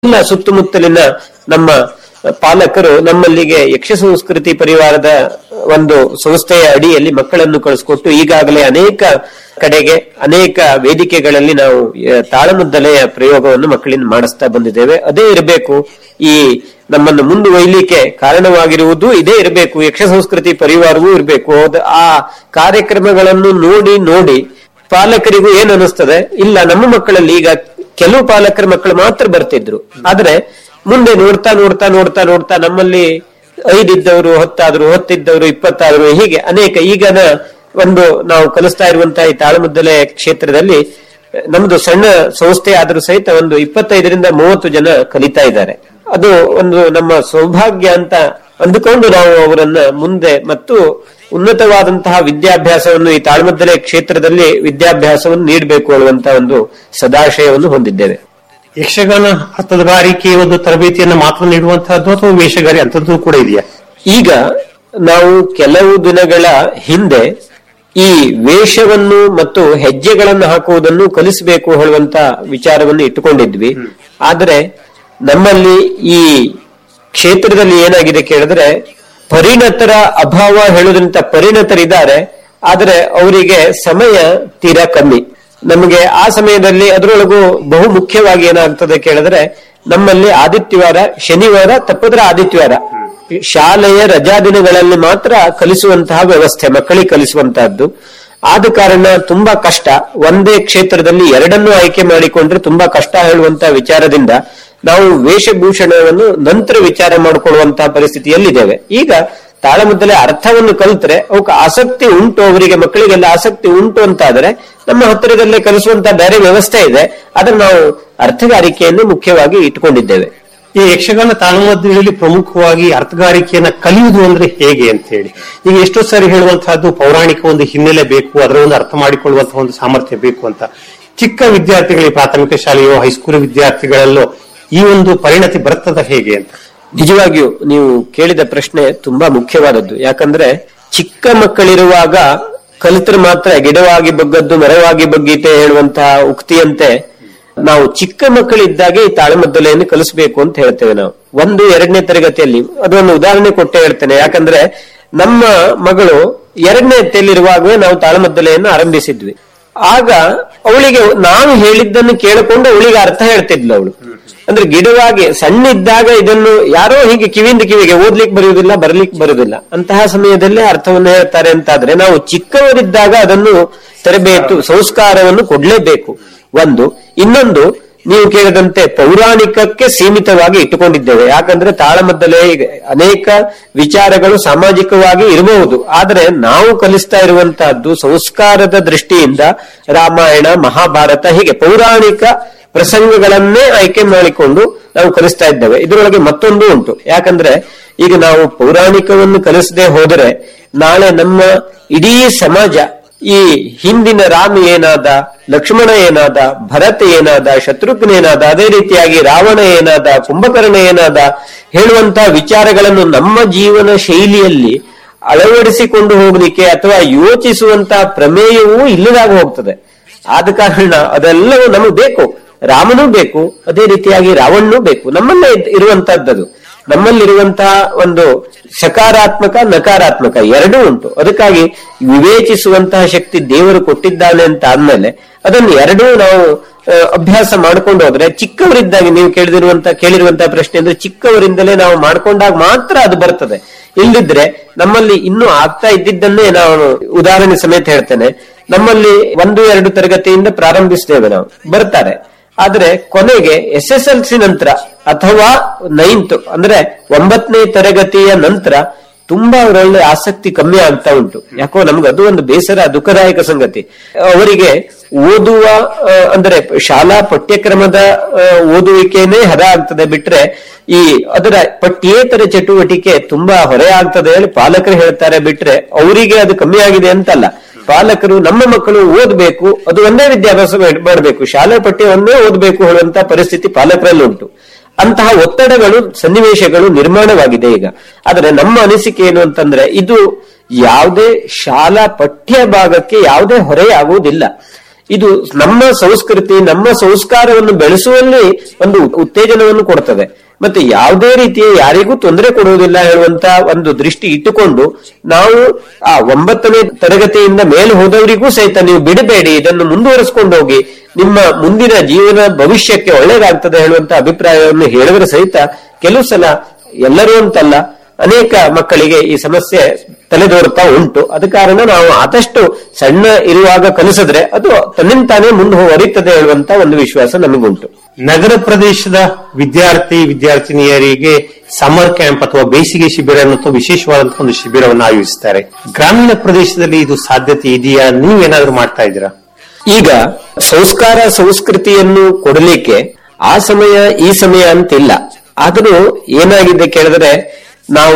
ಎಲ್ಲ ಸುತ್ತಮುತ್ತಲಿನ ನಮ್ಮ ಪಾಲಕರು ನಮ್ಮಲ್ಲಿಗೆ ಯಕ್ಷ ಸಂಸ್ಕೃತಿ ಪರಿವಾರದ ಒಂದು ಸಂಸ್ಥೆಯ ಅಡಿಯಲ್ಲಿ ಮಕ್ಕಳನ್ನು ಕಳಿಸ್ಕೊಟ್ಟು ಈಗಾಗಲೇ ಅನೇಕ ಕಡೆಗೆ ಅನೇಕ ವೇದಿಕೆಗಳಲ್ಲಿ ನಾವು ಆ, ತಾಳಮದ್ದಲೆಯ ಪ್ರಯೋಗವನ್ನು ಮಕ್ಕಳಿಂದ ಮಾಡಿಸ್ತಾ ಬಂದಿದ್ದೇವೆ ಅದೇ ಇರಬೇಕು ಈ ನಮ್ಮನ್ನು ಮುಂದುವೈಲಿಕ್ಕೆ ಕಾರಣವಾಗಿರುವುದು ಇದೇ ಇರಬೇಕು ಯಕ್ಷ ಸಂಸ್ಕೃತಿ ಪರಿವಾರವೂ ಇರಬೇಕು ಅದ್- ಆ ಕಾರ್ಯಕ್ರಮಗಳನ್ನು ನೋಡಿ ನೋಡಿ ಪಾಲಕರಿಗೂ ಏನ್ ಅನಿಸ್ತದೆ ಇಲ್ಲ ನಮ್ಮ ಮಕ್ಕಳಲ್ಲಿ ಈಗ ಕೆಲವು ಪಾಲಕರ ಮಕ್ಕಳು ಮಾತ್ರ ಬರ್ತಿದ್ರು ಆದ್ರೆ ಮುಂದೆ ನೋಡ್ತಾ ನೋಡ್ತಾ ನೋಡ್ತಾ ನೋಡ್ತಾ ನಮ್ಮಲ್ಲಿ ಐದಿದ್ದವರು ಹತ್ತಾದ್ರು ಹತ್ತಿದ್ದವರು ಇಪ್ಪತ್ತಾದ್ರು ಹೀಗೆ ಅನೇಕ ಈಗನ ಒಂದು ನಾವು ಕಲಿಸ್ತಾ ಇರುವಂತಹ ಈ ತಾಳಮದ್ದಲೆ ಕ್ಷೇತ್ರದಲ್ಲಿ ನಮ್ದು ಸಣ್ಣ ಸಂಸ್ಥೆ ಆದ್ರೂ ಸಹಿತ ಒಂದು ಇಪ್ಪತ್ತೈದರಿಂದ ಮೂವತ್ತು ಜನ ಕಲಿತಾ ಇದ್ದಾರೆ ಅದು ಒಂದು ನಮ್ಮ ಸೌಭಾಗ್ಯ ಅಂತ ಅಂದುಕೊಂಡು ನಾವು ಅವರನ್ನ ಮುಂದೆ ಮತ್ತು ಉನ್ನತವಾದಂತಹ ವಿದ್ಯಾಭ್ಯಾಸವನ್ನು ಈ ತಾಳ್ಮದ್ದಲೆ ಕ್ಷೇತ್ರದಲ್ಲಿ ವಿದ್ಯಾಭ್ಯಾಸವನ್ನು ನೀಡಬೇಕು ಅನ್ನುವಂತ ಒಂದು ಸದಾಶಯವನ್ನು ಹೊಂದಿದ್ದೇವೆ ಯಕ್ಷಗಾನ ಅರ್ಥಗಾರಿಕೆ ಒಂದು ತರಬೇತಿಯನ್ನು ಮಾತ್ರ ನೀಡುವಂತಹದ್ದು ಅಥವಾ ವೇಷಗಾರಿ ಅಂತದ್ದು ಕೂಡ ಇದೆಯಾ ಈಗ ನಾವು ಕೆಲವು ದಿನಗಳ ಹಿಂದೆ ಈ ವೇಷವನ್ನು ಮತ್ತು ಹೆಜ್ಜೆಗಳನ್ನು ಹಾಕುವುದನ್ನು ಕಲಿಸಬೇಕು ಹೇಳುವಂತ ವಿಚಾರವನ್ನು ಇಟ್ಟುಕೊಂಡಿದ್ವಿ ಆದರೆ ನಮ್ಮಲ್ಲಿ ಈ ಕ್ಷೇತ್ರದಲ್ಲಿ ಏನಾಗಿದೆ ಕೇಳಿದ್ರೆ ಪರಿಣತರ ಅಭಾವ ಹೇಳುವುದಂತ ಪರಿಣತರಿದ್ದಾರೆ ಆದರೆ ಅವರಿಗೆ ಸಮಯ ತೀರಾ ಕಮ್ಮಿ ನಮಗೆ ಆ ಸಮಯದಲ್ಲಿ ಅದರೊಳಗೂ ಬಹು ಮುಖ್ಯವಾಗಿ ಏನಾಗ್ತದೆ ಕೇಳಿದ್ರೆ ನಮ್ಮಲ್ಲಿ ಆದಿತ್ಯವಾರ ಶನಿವಾರ ತಪ್ಪದ್ರೆ ಆದಿತ್ಯವಾರ ಶಾಲೆಯ ರಜಾ ದಿನಗಳಲ್ಲಿ ಮಾತ್ರ ಕಲಿಸುವಂತಹ ವ್ಯವಸ್ಥೆ ಮಕ್ಕಳಿಗೆ ಕಲಿಸುವಂತಹದ್ದು ಆದ ಕಾರಣ ತುಂಬಾ ಕಷ್ಟ ಒಂದೇ ಕ್ಷೇತ್ರದಲ್ಲಿ ಎರಡನ್ನೂ ಆಯ್ಕೆ ಮಾಡಿಕೊಂಡ್ರೆ ತುಂಬಾ ಕಷ್ಟ ಹೇಳುವಂತಹ ವಿಚಾರದಿಂದ ನಾವು ವೇಷಭೂಷಣವನ್ನು ನಂತರ ವಿಚಾರ ಮಾಡಿಕೊಳ್ಳುವಂತಹ ಪರಿಸ್ಥಿತಿಯಲ್ಲಿದ್ದೇವೆ ಈಗ ತಾಳಮದ್ದಲೆ ಅರ್ಥವನ್ನು ಕಲಿತ್ರೆ ಅವಕ್ಕೆ ಆಸಕ್ತಿ ಉಂಟು ಅವರಿಗೆ ಮಕ್ಕಳಿಗೆಲ್ಲ ಆಸಕ್ತಿ ಉಂಟು ಅಂತಾದ್ರೆ ನಮ್ಮ ಹತ್ತಿರದಲ್ಲೇ ಕಲಿಸುವಂತಹ ಬೇರೆ ವ್ಯವಸ್ಥೆ ಇದೆ ಆದ್ರೆ ನಾವು ಅರ್ಥಗಾರಿಕೆಯನ್ನು ಮುಖ್ಯವಾಗಿ ಇಟ್ಟುಕೊಂಡಿದ್ದೇವೆ ಈ ಯಕ್ಷಗಾನ ತಾಳಮದ್ದಳೆಯಲ್ಲಿ ಪ್ರಮುಖವಾಗಿ ಅರ್ಥಗಾರಿಕೆಯನ್ನ ಕಲಿಯುವುದು ಅಂದ್ರೆ ಹೇಗೆ ಅಂತ ಹೇಳಿ ಈಗ ಎಷ್ಟೋ ಸಾರಿ ಹೇಳುವಂತಹದ್ದು ಪೌರಾಣಿಕ ಒಂದು ಹಿನ್ನೆಲೆ ಬೇಕು ಅದರ ಒಂದು ಅರ್ಥ ಮಾಡಿಕೊಳ್ಳುವಂತಹ ಒಂದು ಸಾಮರ್ಥ್ಯ ಬೇಕು ಅಂತ ಚಿಕ್ಕ ವಿದ್ಯಾರ್ಥಿಗಳಿಗೆ ಪ್ರಾಥಮಿಕ ಶಾಲೆಯೋ ಹೈಸ್ಕೂಲ್ ವಿದ್ಯಾರ್ಥಿಗಳಲ್ಲೋ ಈ ಒಂದು ಪರಿಣತಿ ಬರ್ತದ ಹೇಗೆ ಅಂತ ನಿಜವಾಗಿಯೂ ನೀವು ಕೇಳಿದ ಪ್ರಶ್ನೆ ತುಂಬಾ ಮುಖ್ಯವಾದದ್ದು ಯಾಕಂದ್ರೆ ಚಿಕ್ಕ ಮಕ್ಕಳಿರುವಾಗ ಕಲಿತರೆ ಮಾತ್ರ ಗಿಡವಾಗಿ ಬಗ್ಗದ್ದು ಮರವಾಗಿ ಬಗ್ಗೀತೆ ಹೇಳುವಂತಹ ಉಕ್ತಿಯಂತೆ ನಾವು ಚಿಕ್ಕ ಮಕ್ಕಳಿದ್ದಾಗೆ ಈ ತಾಳಮದ್ದಲೆಯನ್ನು ಕಲಿಸಬೇಕು ಅಂತ ಹೇಳ್ತೇವೆ ನಾವು ಒಂದು ಎರಡನೇ ತರಗತಿಯಲ್ಲಿ ಅದೊಂದು ಉದಾಹರಣೆ ಕೊಟ್ಟೆ ಹೇಳ್ತೇನೆ ಯಾಕಂದ್ರೆ ನಮ್ಮ ಮಗಳು ಎರಡನೇ ತೆಲ್ಲಿರುವಾಗಲೇ ನಾವು ತಾಳಮದ್ದಲೆಯನ್ನು ಆರಂಭಿಸಿದ್ವಿ ಆಗ ಅವಳಿಗೆ ನಾವು ಹೇಳಿದ್ದನ್ನು ಕೇಳಿಕೊಂಡು ಅವಳಿಗೆ ಅರ್ಥ ಹೇಳ್ತಿದ್ಲು ಅವಳು ಅಂದ್ರೆ ಗಿಡವಾಗಿ ಸಣ್ಣ ಇದ್ದಾಗ ಇದನ್ನು ಯಾರೋ ಹೀಗೆ ಕಿವಿಯಿಂದ ಕಿವಿಗೆ ಓದ್ಲಿಕ್ಕೆ ಬರುವುದಿಲ್ಲ ಬರ್ಲಿಕ್ಕೆ ಬರುವುದಿಲ್ಲ ಅಂತಹ ಸಮಯದಲ್ಲೇ ಅರ್ಥವನ್ನು ಹೇಳ್ತಾರೆ ಅಂತಾದ್ರೆ ನಾವು ಚಿಕ್ಕವರಿದ್ದಾಗ ಅದನ್ನು ತರಬೇತು ಸಂಸ್ಕಾರವನ್ನು ಕೊಡ್ಲೇಬೇಕು ಒಂದು ಇನ್ನೊಂದು ನೀವು ಕೇಳಿದಂತೆ ಪೌರಾಣಿಕಕ್ಕೆ ಸೀಮಿತವಾಗಿ ಇಟ್ಟುಕೊಂಡಿದ್ದೇವೆ ಯಾಕಂದ್ರೆ ತಾಳಮದ್ದಲೆ ಈಗ ಅನೇಕ ವಿಚಾರಗಳು ಸಾಮಾಜಿಕವಾಗಿ ಇರಬಹುದು ಆದರೆ ನಾವು ಕಲಿಸ್ತಾ ಇರುವಂತಹದ್ದು ಸಂಸ್ಕಾರದ ದೃಷ್ಟಿಯಿಂದ ರಾಮಾಯಣ ಮಹಾಭಾರತ ಹೀಗೆ ಪೌರಾಣಿಕ ಪ್ರಸಂಗಗಳನ್ನೇ ಆಯ್ಕೆ ಮಾಡಿಕೊಂಡು ನಾವು ಕಲಿಸ್ತಾ ಇದ್ದೇವೆ ಇದರೊಳಗೆ ಮತ್ತೊಂದು ಉಂಟು ಯಾಕಂದ್ರೆ ಈಗ ನಾವು ಪೌರಾಣಿಕವನ್ನು ಕಲಿಸದೆ ಹೋದರೆ ನಾಳೆ ನಮ್ಮ ಇಡೀ ಸಮಾಜ ಈ ಹಿಂದಿನ ರಾಮ ಏನಾದ ಲಕ್ಷ್ಮಣ ಏನಾದ ಭರತ ಏನಾದ ಶತ್ರುಘ್ನ ಏನಾದ ಅದೇ ರೀತಿಯಾಗಿ ರಾವಣ ಏನಾದ ಕುಂಭಕರ್ಣ ಏನಾದ ಹೇಳುವಂತಹ ವಿಚಾರಗಳನ್ನು ನಮ್ಮ ಜೀವನ ಶೈಲಿಯಲ್ಲಿ ಅಳವಡಿಸಿಕೊಂಡು ಹೋಗ್ಲಿಕ್ಕೆ ಅಥವಾ ಯೋಚಿಸುವಂತಹ ಪ್ರಮೇಯವೂ ಇಲ್ಲದಾಗ ಹೋಗ್ತದೆ ಆದ ಕಾರಣ ಅದೆಲ್ಲವೂ ನಮಗೆ ಬೇಕು ರಾಮನೂ ಬೇಕು ಅದೇ ರೀತಿಯಾಗಿ ರಾವಣನೂ ಬೇಕು ನಮ್ಮಲ್ಲೇ ಇದ್- ಇರುವಂತಹದ್ದದು ನಮ್ಮಲ್ಲಿರುವಂತಹ ಒಂದು ಸಕಾರಾತ್ಮಕ ನಕಾರಾತ್ಮಕ ಎರಡೂ ಉಂಟು ಅದಕ್ಕಾಗಿ ವಿವೇಚಿಸುವಂತಹ ಶಕ್ತಿ ದೇವರು ಕೊಟ್ಟಿದ್ದಾನೆ ಅಂತ ಆದ್ಮೇಲೆ ಅದನ್ನು ಎರಡೂ ನಾವು ಆ, ಅಭ್ಯಾಸ ಮಾಡ್ಕೊಂಡು ಹೋದ್ರೆ ಚಿಕ್ಕವರಿದ್ದಾಗ ನೀವು ಕೇಳಿದಿರುವಂತ ಕೇಳಿರುವಂತಹ ಪ್ರಶ್ನೆ ಅಂದ್ರೆ ಚಿಕ್ಕವರಿಂದಲೇ ನಾವು ಮಾಡ್ಕೊಂಡಾಗ ಮಾತ್ರ ಅದು ಬರ್ತದೆ ಇಲ್ಲದಿದ್ರೆ ನಮ್ಮಲ್ಲಿ ಇನ್ನೂ ಆಗ್ತಾ ಇದ್ದಿದ್ದನ್ನೇ ನಾನು ಉದಾಹರಣೆ ಸಮೇತ ಹೇಳ್ತೇನೆ ನಮ್ಮಲ್ಲಿ ಒಂದು ಎರಡು ತರಗತಿಯಿಂದ ಪ್ರಾರಂಭಿಸ್ತೇವೆ ನಾವು ಬರ್ತಾರೆ ಆದ್ರೆ ಕೊನೆಗೆ ಎಸ್ ಎಸ್ ಎಲ್ ಸಿ ನಂತರ ಅಥವಾ ನೈನ್ತ್ ಅಂದ್ರೆ ಒಂಬತ್ತನೇ ತರಗತಿಯ ನಂತರ ತುಂಬಾ ಅವರಲ್ಲಿ ಆಸಕ್ತಿ ಕಮ್ಮಿ ಆಗ್ತಾ ಉಂಟು ಯಾಕೋ ನಮ್ಗೆ ಅದು ಒಂದು ಬೇಸರ ದುಃಖದಾಯಕ ಸಂಗತಿ ಅವರಿಗೆ ಓದುವ ಆ, ಅಂದ್ರೆ ಶಾಲಾ ಪಠ್ಯಕ್ರಮದ ಆ, ಓದುವಿಕೆನೇ ಹದ ಆಗ್ತದೆ ಬಿಟ್ರೆ ಈ ಅದರ ಪಠ್ಯೇತರ ಚಟುವಟಿಕೆ ತುಂಬಾ ಹೊರೆ ಆಗ್ತದೆ ಹೇಳಿ ಪಾಲಕರು ಹೇಳ್ತಾರೆ ಬಿಟ್ರೆ ಅವರಿಗೆ ಅದು ಕಮ್ಮಿ ಆಗಿದೆ ಅಂತಲ್ಲ ಪಾಲಕರು ನಮ್ಮ ಮಕ್ಕಳು ಓದಬೇಕು ಅದು ಒಂದೇ ವಿದ್ಯಾಭ್ಯಾಸ ಮಾಡ್- ಮಾಡಬೇಕು ಶಾಲೆ ಪಠ್ಯ ಒಂದೇ ಓದಬೇಕು ಹೇಳುವಂತ ಪರಿಸ್ಥಿತಿ ಪಾಲಕರಲ್ಲಿ ಉಂಟು ಅಂತಹ ಒತ್ತಡಗಳು ಸನ್ನಿವೇಶಗಳು ನಿರ್ಮಾಣವಾಗಿದೆ ಈಗ ಆದರೆ ನಮ್ಮ ಅನಿಸಿಕೆ ಏನು ಅಂತಂದ್ರೆ ಇದು ಯಾವುದೇ ಶಾಲಾ ಪಠ್ಯ ಭಾಗಕ್ಕೆ ಯಾವುದೇ ಹೊರೆಯಾಗುವುದಿಲ್ಲ ಇದು ನಮ್ಮ ಸಂಸ್ಕೃತಿ ನಮ್ಮ ಸಂಸ್ಕಾರವನ್ನು ಬೆಳೆಸುವಲ್ಲಿ ಒಂದು ಉತ್ತೇಜನವನ್ನು ಕೊಡ್ತದೆ ಮತ್ತೆ ಯಾವುದೇ ರೀತಿಯ ಯಾರಿಗೂ ತೊಂದರೆ ಕೊಡುವುದಿಲ್ಲ ಹೇಳುವಂತ ಒಂದು ದೃಷ್ಟಿ ಇಟ್ಟುಕೊಂಡು ನಾವು ಆ ಒಂಬತ್ತನೇ ತರಗತಿಯಿಂದ ಮೇಲೆ ಹೋದವರಿಗೂ ಸಹಿತ ನೀವು ಬಿಡಬೇಡಿ ಇದನ್ನು ಮುಂದುವರಿಸಿಕೊಂಡು ಹೋಗಿ ನಿಮ್ಮ ಮುಂದಿನ ಜೀವನ ಭವಿಷ್ಯಕ್ಕೆ ಒಳ್ಳೇದಾಗ್ತದೆ ಹೇಳುವಂತ ಅಭಿಪ್ರಾಯವನ್ನು ಹೇಳಿದ್ರೆ ಸಹಿತ ಕೆಲವು ಸಲ ಎಲ್ಲರೂ ಅಂತಲ್ಲ ಅನೇಕ ಮಕ್ಕಳಿಗೆ ಈ ಸಮಸ್ಯೆ ತಲೆದೋರ್ತಾ ಉಂಟು ಅದ ಕಾರಣ ನಾವು ಆದಷ್ಟು ಸಣ್ಣ ಇರುವಾಗ ಕಲಿಸಿದ್ರೆ ಅದು ತನ್ನಿಂತಾನೇ ಮುಂದೆ ಹೊರೀತದೆ ಹೇಳುವಂತ ಒಂದು ವಿಶ್ವಾಸ ನಮಗುಂಟು ನಗರ ಪ್ರದೇಶದ ವಿದ್ಯಾರ್ಥಿ ವಿದ್ಯಾರ್ಥಿನಿಯರಿಗೆ ಸಮ್ಮರ್ ಕ್ಯಾಂಪ್ ಅಥವಾ ಬೇಸಿಗೆ ಶಿಬಿರ ಅನ್ನೋ ವಿಶೇಷವಾದಂತಹ ಒಂದು ಶಿಬಿರವನ್ನು ಆಯೋಜಿಸ್ತಾರೆ ಗ್ರಾಮೀಣ ಪ್ರದೇಶದಲ್ಲಿ ಇದು ಸಾಧ್ಯತೆ ಇದೆಯಾ ನೀವೇನಾದ್ರೂ ಮಾಡ್ತಾ ಇದ್ದೀರಾ ಈಗ ಸಂಸ್ಕಾರ ಸಂಸ್ಕೃತಿಯನ್ನು ಕೊಡಲಿಕ್ಕೆ ಆ ಸಮಯ ಈ ಸಮಯ ಅಂತಿಲ್ಲ ಆದರೂ ಏನಾಗಿದೆ ಕೇಳಿದ್ರೆ ನಾವು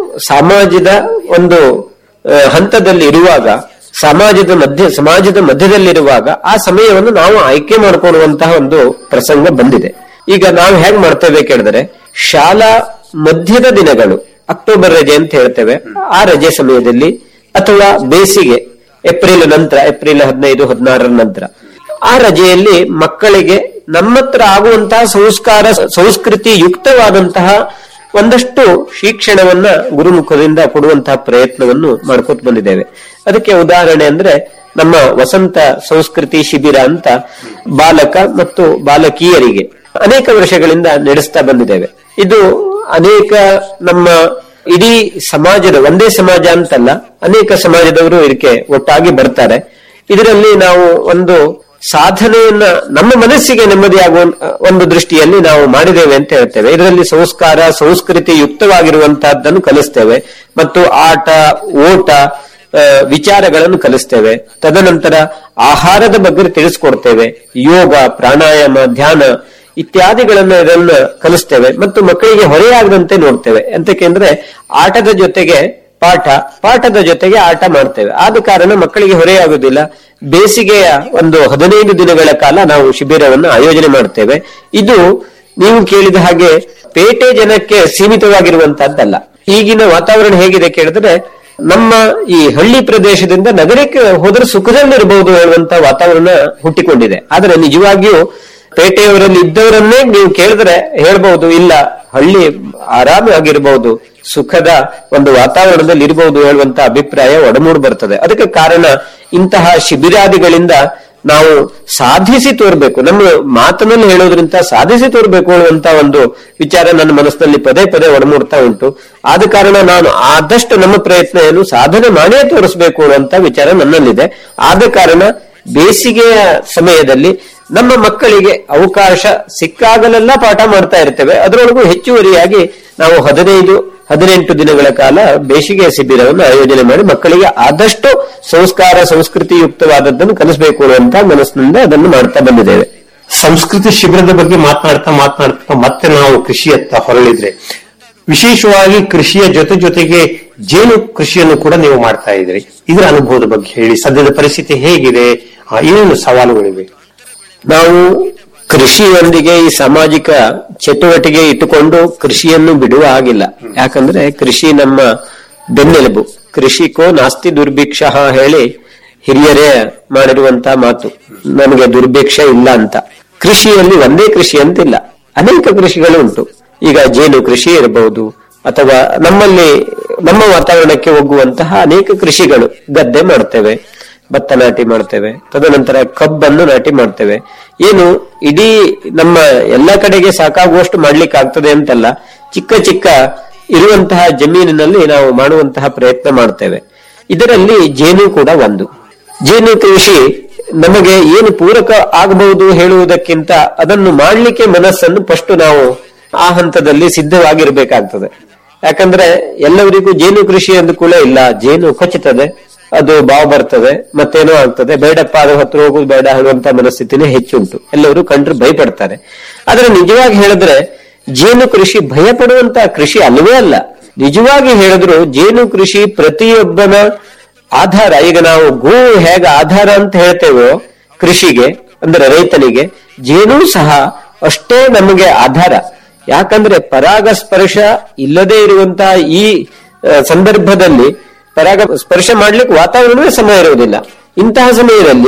ಸಮಾಜದ ಒಂದು ಆ, ಹಂತದಲ್ಲಿ ಇರುವಾಗ ಸಮಾಜದ ಮಧ್ಯ ಸಮಾಜದ ಮಧ್ಯದಲ್ಲಿರುವಾಗ ಆ ಸಮಯವನ್ನು ನಾವು ಆಯ್ಕೆ ಮಾಡಿಕೊಳ್ಳುವಂತಹ ಒಂದು ಪ್ರಸಂಗ ಬಂದಿದೆ ಈಗ ನಾವು ಹೇಗ್ ಮಾಡ್ತೇವೆ ಕೇಳಿದ್ರೆ ಶಾಲಾ ಮಧ್ಯದ ದಿನಗಳು ಅಕ್ಟೋಬರ್ ರಜೆ ಅಂತ ಹೇಳ್ತೇವೆ ಆ ರಜೆ ಸಮಯದಲ್ಲಿ ಅಥವಾ ಬೇಸಿಗೆ ಏಪ್ರಿಲ್ ನಂತರ ಏಪ್ರಿಲ್ ಹದಿನೈದು ಹದಿನಾರರ ನಂತರ ಆ ರಜೆಯಲ್ಲಿ ಮಕ್ಕಳಿಗೆ ನಮ್ಮ ಹತ್ರ ಆಗುವಂತಹ ಸಂಸ್ಕಾರ ಸಂಸ್ಕೃತಿ ಯುಕ್ತವಾದಂತಹ ಒಂದಷ್ಟು ಶಿಕ್ಷಣವನ್ನ ಗುರುಮುಖದಿಂದ ಕೊಡುವಂತಹ ಪ್ರಯತ್ನವನ್ನು ಮಾಡ್ಕೋತ ಬಂದಿದ್ದೇವೆ ಅದಕ್ಕೆ ಉದಾಹರಣೆ ಅಂದ್ರೆ ನಮ್ಮ ವಸಂತ ಸಂಸ್ಕೃತಿ ಶಿಬಿರ ಅಂತ ಬಾಲಕ ಮತ್ತು ಬಾಲಕಿಯರಿಗೆ ಅನೇಕ ವರ್ಷಗಳಿಂದ ನಡೆಸ್ತಾ ಬಂದಿದ್ದೇವೆ ಇದು ಅನೇಕ ನಮ್ಮ ಇಡೀ ಸಮಾಜದ ಒಂದೇ ಸಮಾಜ ಅಂತಲ್ಲ ಅನೇಕ ಸಮಾಜದವರು ಇದಕ್ಕೆ ಒಟ್ಟಾಗಿ ಬರ್ತಾರೆ ಇದರಲ್ಲಿ ನಾವು ಒಂದು ಸಾಧನೆಯನ್ನ ನಮ್ಮ ಮನಸ್ಸಿಗೆ ನೆಮ್ಮದಿಯಾಗುವ ಒಂದು ದೃಷ್ಟಿಯಲ್ಲಿ ನಾವು ಮಾಡಿದ್ದೇವೆ ಅಂತ ಹೇಳ್ತೇವೆ ಇದರಲ್ಲಿ ಸಂಸ್ಕಾರ ಸಂಸ್ಕೃತಿ ಯುಕ್ತವಾಗಿರುವಂತಹದ್ದನ್ನು ಕಲಿಸ್ತೇವೆ ಮತ್ತು ಆಟ ಓಟ ಆ, ವಿಚಾರಗಳನ್ನು ಕಲಿಸ್ತೇವೆ ತದನಂತರ ಆಹಾರದ ಬಗ್ಗೆ ತಿಳಿಸ್ಕೊಡ್ತೇವೆ ಯೋಗ ಪ್ರಾಣಾಯಾಮ ಧ್ಯಾನ ಇತ್ಯಾದಿಗಳನ್ನ ಇದನ್ನ ಕಲಿಸ್ತೇವೆ ಮತ್ತು ಮಕ್ಕಳಿಗೆ ಹೊರೆಯಾಗದಂತೆ ನೋಡ್ತೇವೆ ಎಂತಕೆಂದ್ರೆ ಆಟದ ಜೊತೆಗೆ ಪಾಠ ಪಾಠದ ಜೊತೆಗೆ ಆಟ ಮಾಡ್ತೇವೆ ಆದ ಕಾರಣ ಮಕ್ಕಳಿಗೆ ಹೊರೆಯಾಗುವುದಿಲ್ಲ ಬೇಸಿಗೆಯ ಒಂದು ಹದಿನೈದು ದಿನಗಳ ಕಾಲ ನಾವು ಶಿಬಿರವನ್ನು ಆಯೋಜನೆ ಮಾಡ್ತೇವೆ ಇದು ನೀವು ಕೇಳಿದ ಹಾಗೆ ಪೇಟೆ ಜನಕ್ಕೆ ಸೀಮಿತವಾಗಿರುವಂತಹದ್ದಲ್ಲ ಈಗಿನ ವಾತಾವರಣ ಹೇಗಿದೆ ಕೇಳಿದ್ರೆ ನಮ್ಮ ಈ ಹಳ್ಳಿ ಪ್ರದೇಶದಿಂದ ನಗರಕ್ಕೆ ಹೋದ್ರೆ ಸುಖದಲ್ಲಿರಬಹುದು ಹೇಳುವಂತ ವಾತಾವರಣ ಹುಟ್ಟಿಕೊಂಡಿದೆ ಆದ್ರೆ ನಿಜವಾಗಿಯೂ ಪೇಟೆಯವರಲ್ಲಿ ಇದ್ದವರನ್ನೇ ನೀವು ಕೇಳಿದ್ರೆ ಹೇಳ್ಬಹುದು ಇಲ್ಲ ಹಳ್ಳಿ ಆರಾಮಾಗಿರ್ಬಹುದು ಸುಖದ ಒಂದು ವಾತಾವರಣದಲ್ಲಿ ಇರಬಹುದು ಹೇಳುವಂತ ಅಭಿಪ್ರಾಯ ಒಡಮೂಡ್ ಬರ್ತದೆ ಅದಕ್ಕೆ ಕಾರಣ ಇಂತಹ ಶಿಬಿರಾದಿಗಳಿಂದ ನಾವು ಸಾಧಿಸಿ ತೋರ್ಬೇಕು ನಮ್ಮ ಮಾತನಲ್ಲಿ ಹೇಳೋದ್ರಿಂದ ಸಾಧಿಸಿ ತೋರ್ಬೇಕು ಅನ್ನುವಂತ ಒಂದು ವಿಚಾರ ನನ್ನ ಮನಸ್ಸಿನಲ್ಲಿ ಪದೇ ಪದೇ ಒಡಮೂಡ್ತಾ ಉಂಟು ಆದ ಕಾರಣ ನಾನು ಆದಷ್ಟು ನಮ್ಮ ಪ್ರಯತ್ನ ಏನು ಸಾಧನೆ ಮಾಡೇ ತೋರಿಸಬೇಕು ಅನ್ನುವಂತ ವಿಚಾರ ನನ್ನಲ್ಲಿದೆ ಆದ ಕಾರಣ ಬೇಸಿಗೆಯ ಸಮಯದಲ್ಲಿ ನಮ್ಮ ಮಕ್ಕಳಿಗೆ ಅವಕಾಶ ಸಿಕ್ಕಾಗಲೆಲ್ಲ ಪಾಠ ಮಾಡ್ತಾ ಇರ್ತೇವೆ ಅದರೊಳಗೂ ಹೆಚ್ಚುವರಿಯಾಗಿ ನಾವು ಹದಿನೈದು ಹದಿನೆಂಟು ದಿನಗಳ ಕಾಲ ಬೇಸಿಗೆ ಶಿಬಿರವನ್ನು ಆಯೋಜನೆ ಮಾಡಿ ಮಕ್ಕಳಿಗೆ ಆದಷ್ಟು ಸಂಸ್ಕಾರ ಸಂಸ್ಕೃತಿ ಯುಕ್ತವಾದದ್ದನ್ನು ಕಲಿಸಬೇಕು ಅನ್ನುವಂತ ಮನಸ್ಸಿನಿಂದ ಅದನ್ನು ಮಾಡ್ತಾ ಬಂದಿದ್ದೇವೆ ಸಂಸ್ಕೃತಿ ಶಿಬಿರದ ಬಗ್ಗೆ ಮಾತನಾಡ್ತಾ ಮಾತನಾಡ್ತಾ ಮತ್ತೆ ನಾವು ಕೃಷಿಯತ್ತ ಹೊರಳಿದ್ರೆ ವಿಶೇಷವಾಗಿ ಕೃಷಿಯ ಜೊತೆ ಜೊತೆಗೆ ಜೇನು ಕೃಷಿಯನ್ನು ಕೂಡ ನೀವು ಮಾಡ್ತಾ ಇದ್ರಿ ಇದರ ಅನುಭವದ ಬಗ್ಗೆ ಹೇಳಿ ಸದ್ಯದ ಪರಿಸ್ಥಿತಿ ಹೇಗಿದೆ ಆ, ಏನೇನು ಸವಾಲುಗಳಿವೆ ನಾವು ಕೃಷಿಯೊಂದಿಗೆ ಈ ಸಾಮಾಜಿಕ ಚಟುವಟಿಕೆ ಇಟ್ಟುಕೊಂಡು ಕೃಷಿಯನ್ನು ಬಿಡುವ ಹಾಗಿಲ್ಲ ಯಾಕಂದ್ರೆ ಕೃಷಿ ನಮ್ಮ ಬೆನ್ನೆಲುಬು ಕೃಷಿಕೋ ನಾಸ್ತಿ ದುರ್ಭಿಕ್ಷ ಹೇಳಿ ಹಿರಿಯರೇ ಮಾಡಿರುವಂತಹ ಮಾತು ನಮಗೆ ದುರ್ಭಿಕ್ಷ ಇಲ್ಲ ಅಂತ ಕೃಷಿಯಲ್ಲಿ ಒಂದೇ ಕೃಷಿ ಅಂತಿಲ್ಲ ಅನೇಕ ಕೃಷಿಗಳು ಉಂಟು ಈಗ ಜೇನು ಕೃಷಿ ಇರಬಹುದು ಅಥವಾ ನಮ್ಮಲ್ಲಿ ನಮ್ಮ ವಾತಾವರಣಕ್ಕೆ ಹೋಗುವಂತಹ ಅನೇಕ ಕೃಷಿಗಳು ಗದ್ದೆ ಮಾಡ್ತೇವೆ ಭತ್ತ ನಾಟಿ ಮಾಡ್ತೇವೆ ತದನಂತರ ಕಬ್ಬನ್ನು ನಾಟಿ ಮಾಡ್ತೇವೆ ಏನು ಇಡೀ ನಮ್ಮ ಎಲ್ಲ ಕಡೆಗೆ ಸಾಕಾಗುವಷ್ಟು ಮಾಡ್ಲಿಕ್ಕೆ ಆಗ್ತದೆ ಅಂತಲ್ಲ ಚಿಕ್ಕ ಚಿಕ್ಕ ಇರುವಂತಹ ಜಮೀನಿನಲ್ಲಿ ನಾವು ಮಾಡುವಂತಹ ಪ್ರಯತ್ನ ಮಾಡ್ತೇವೆ ಇದರಲ್ಲಿ ಜೇನು ಕೂಡ ಒಂದು ಜೇನು ಕೃಷಿ ನಮಗೆ ಏನು ಪೂರಕ ಆಗಬಹುದು ಹೇಳುವುದಕ್ಕಿಂತ ಅದನ್ನು ಮಾಡಲಿಕ್ಕೆ ಮನಸ್ಸನ್ನು ಫಸ್ಟ್ ನಾವು ಆ ಹಂತದಲ್ಲಿ ಸಿದ್ಧವಾಗಿರ್ಬೇಕಾಗ್ತದೆ ಯಾಕಂದ್ರೆ ಎಲ್ಲವರಿಗೂ ಜೇನು ಕೃಷಿ ಅಂದ ಕೂಡ ಇಲ್ಲ ಜೇನು ಕೊಚ್ಚುತ್ತದೆ ಅದು ಬಾವು ಬರ್ತದೆ ಮತ್ತೇನೋ ಆಗ್ತದೆ ಬೇಡಪ್ಪ ಅದು ಹತ್ರ ಹೋಗುದು ಬೇಡ ಹೇಳುವಂತ ಮನಸ್ಥಿತಿನೇ ಹೆಚ್ಚುಂಟು ಎಲ್ಲವರು ಕಂಡ್ರೆ ಭಯಪಡ್ತಾರೆ ಆದ್ರೆ ನಿಜವಾಗಿ ಹೇಳಿದ್ರೆ ಜೇನು ಕೃಷಿ ಭಯ ಪಡುವಂತ ಕೃಷಿ ಅಲ್ಲವೇ ಅಲ್ಲ ನಿಜವಾಗಿ ಹೇಳಿದ್ರು ಜೇನು ಕೃಷಿ ಪ್ರತಿಯೊಬ್ಬನ ಆಧಾರ ಈಗ ನಾವು ಗೋ ಹೇಗೆ ಆಧಾರ ಅಂತ ಹೇಳ್ತೇವೋ ಕೃಷಿಗೆ ಅಂದ್ರೆ ರೈತನಿಗೆ ಜೇನು ಸಹ ಅಷ್ಟೇ ನಮಗೆ ಆಧಾರ ಯಾಕಂದ್ರೆ ಪರಾಗ ಸ್ಪರ್ಶ ಇಲ್ಲದೆ ಇರುವಂತಹ ಈ ಆ, ಸಂದರ್ಭದಲ್ಲಿ ಪರಾಗ ಸ್ಪರ್ಶ ಮಾಡ್ಲಿಕ್ಕೆ ವಾತಾವರಣವೇ ಸಮಯ ಇರುವುದಿಲ್ಲ ಇಂತಹ ಸಮಯದಲ್ಲಿ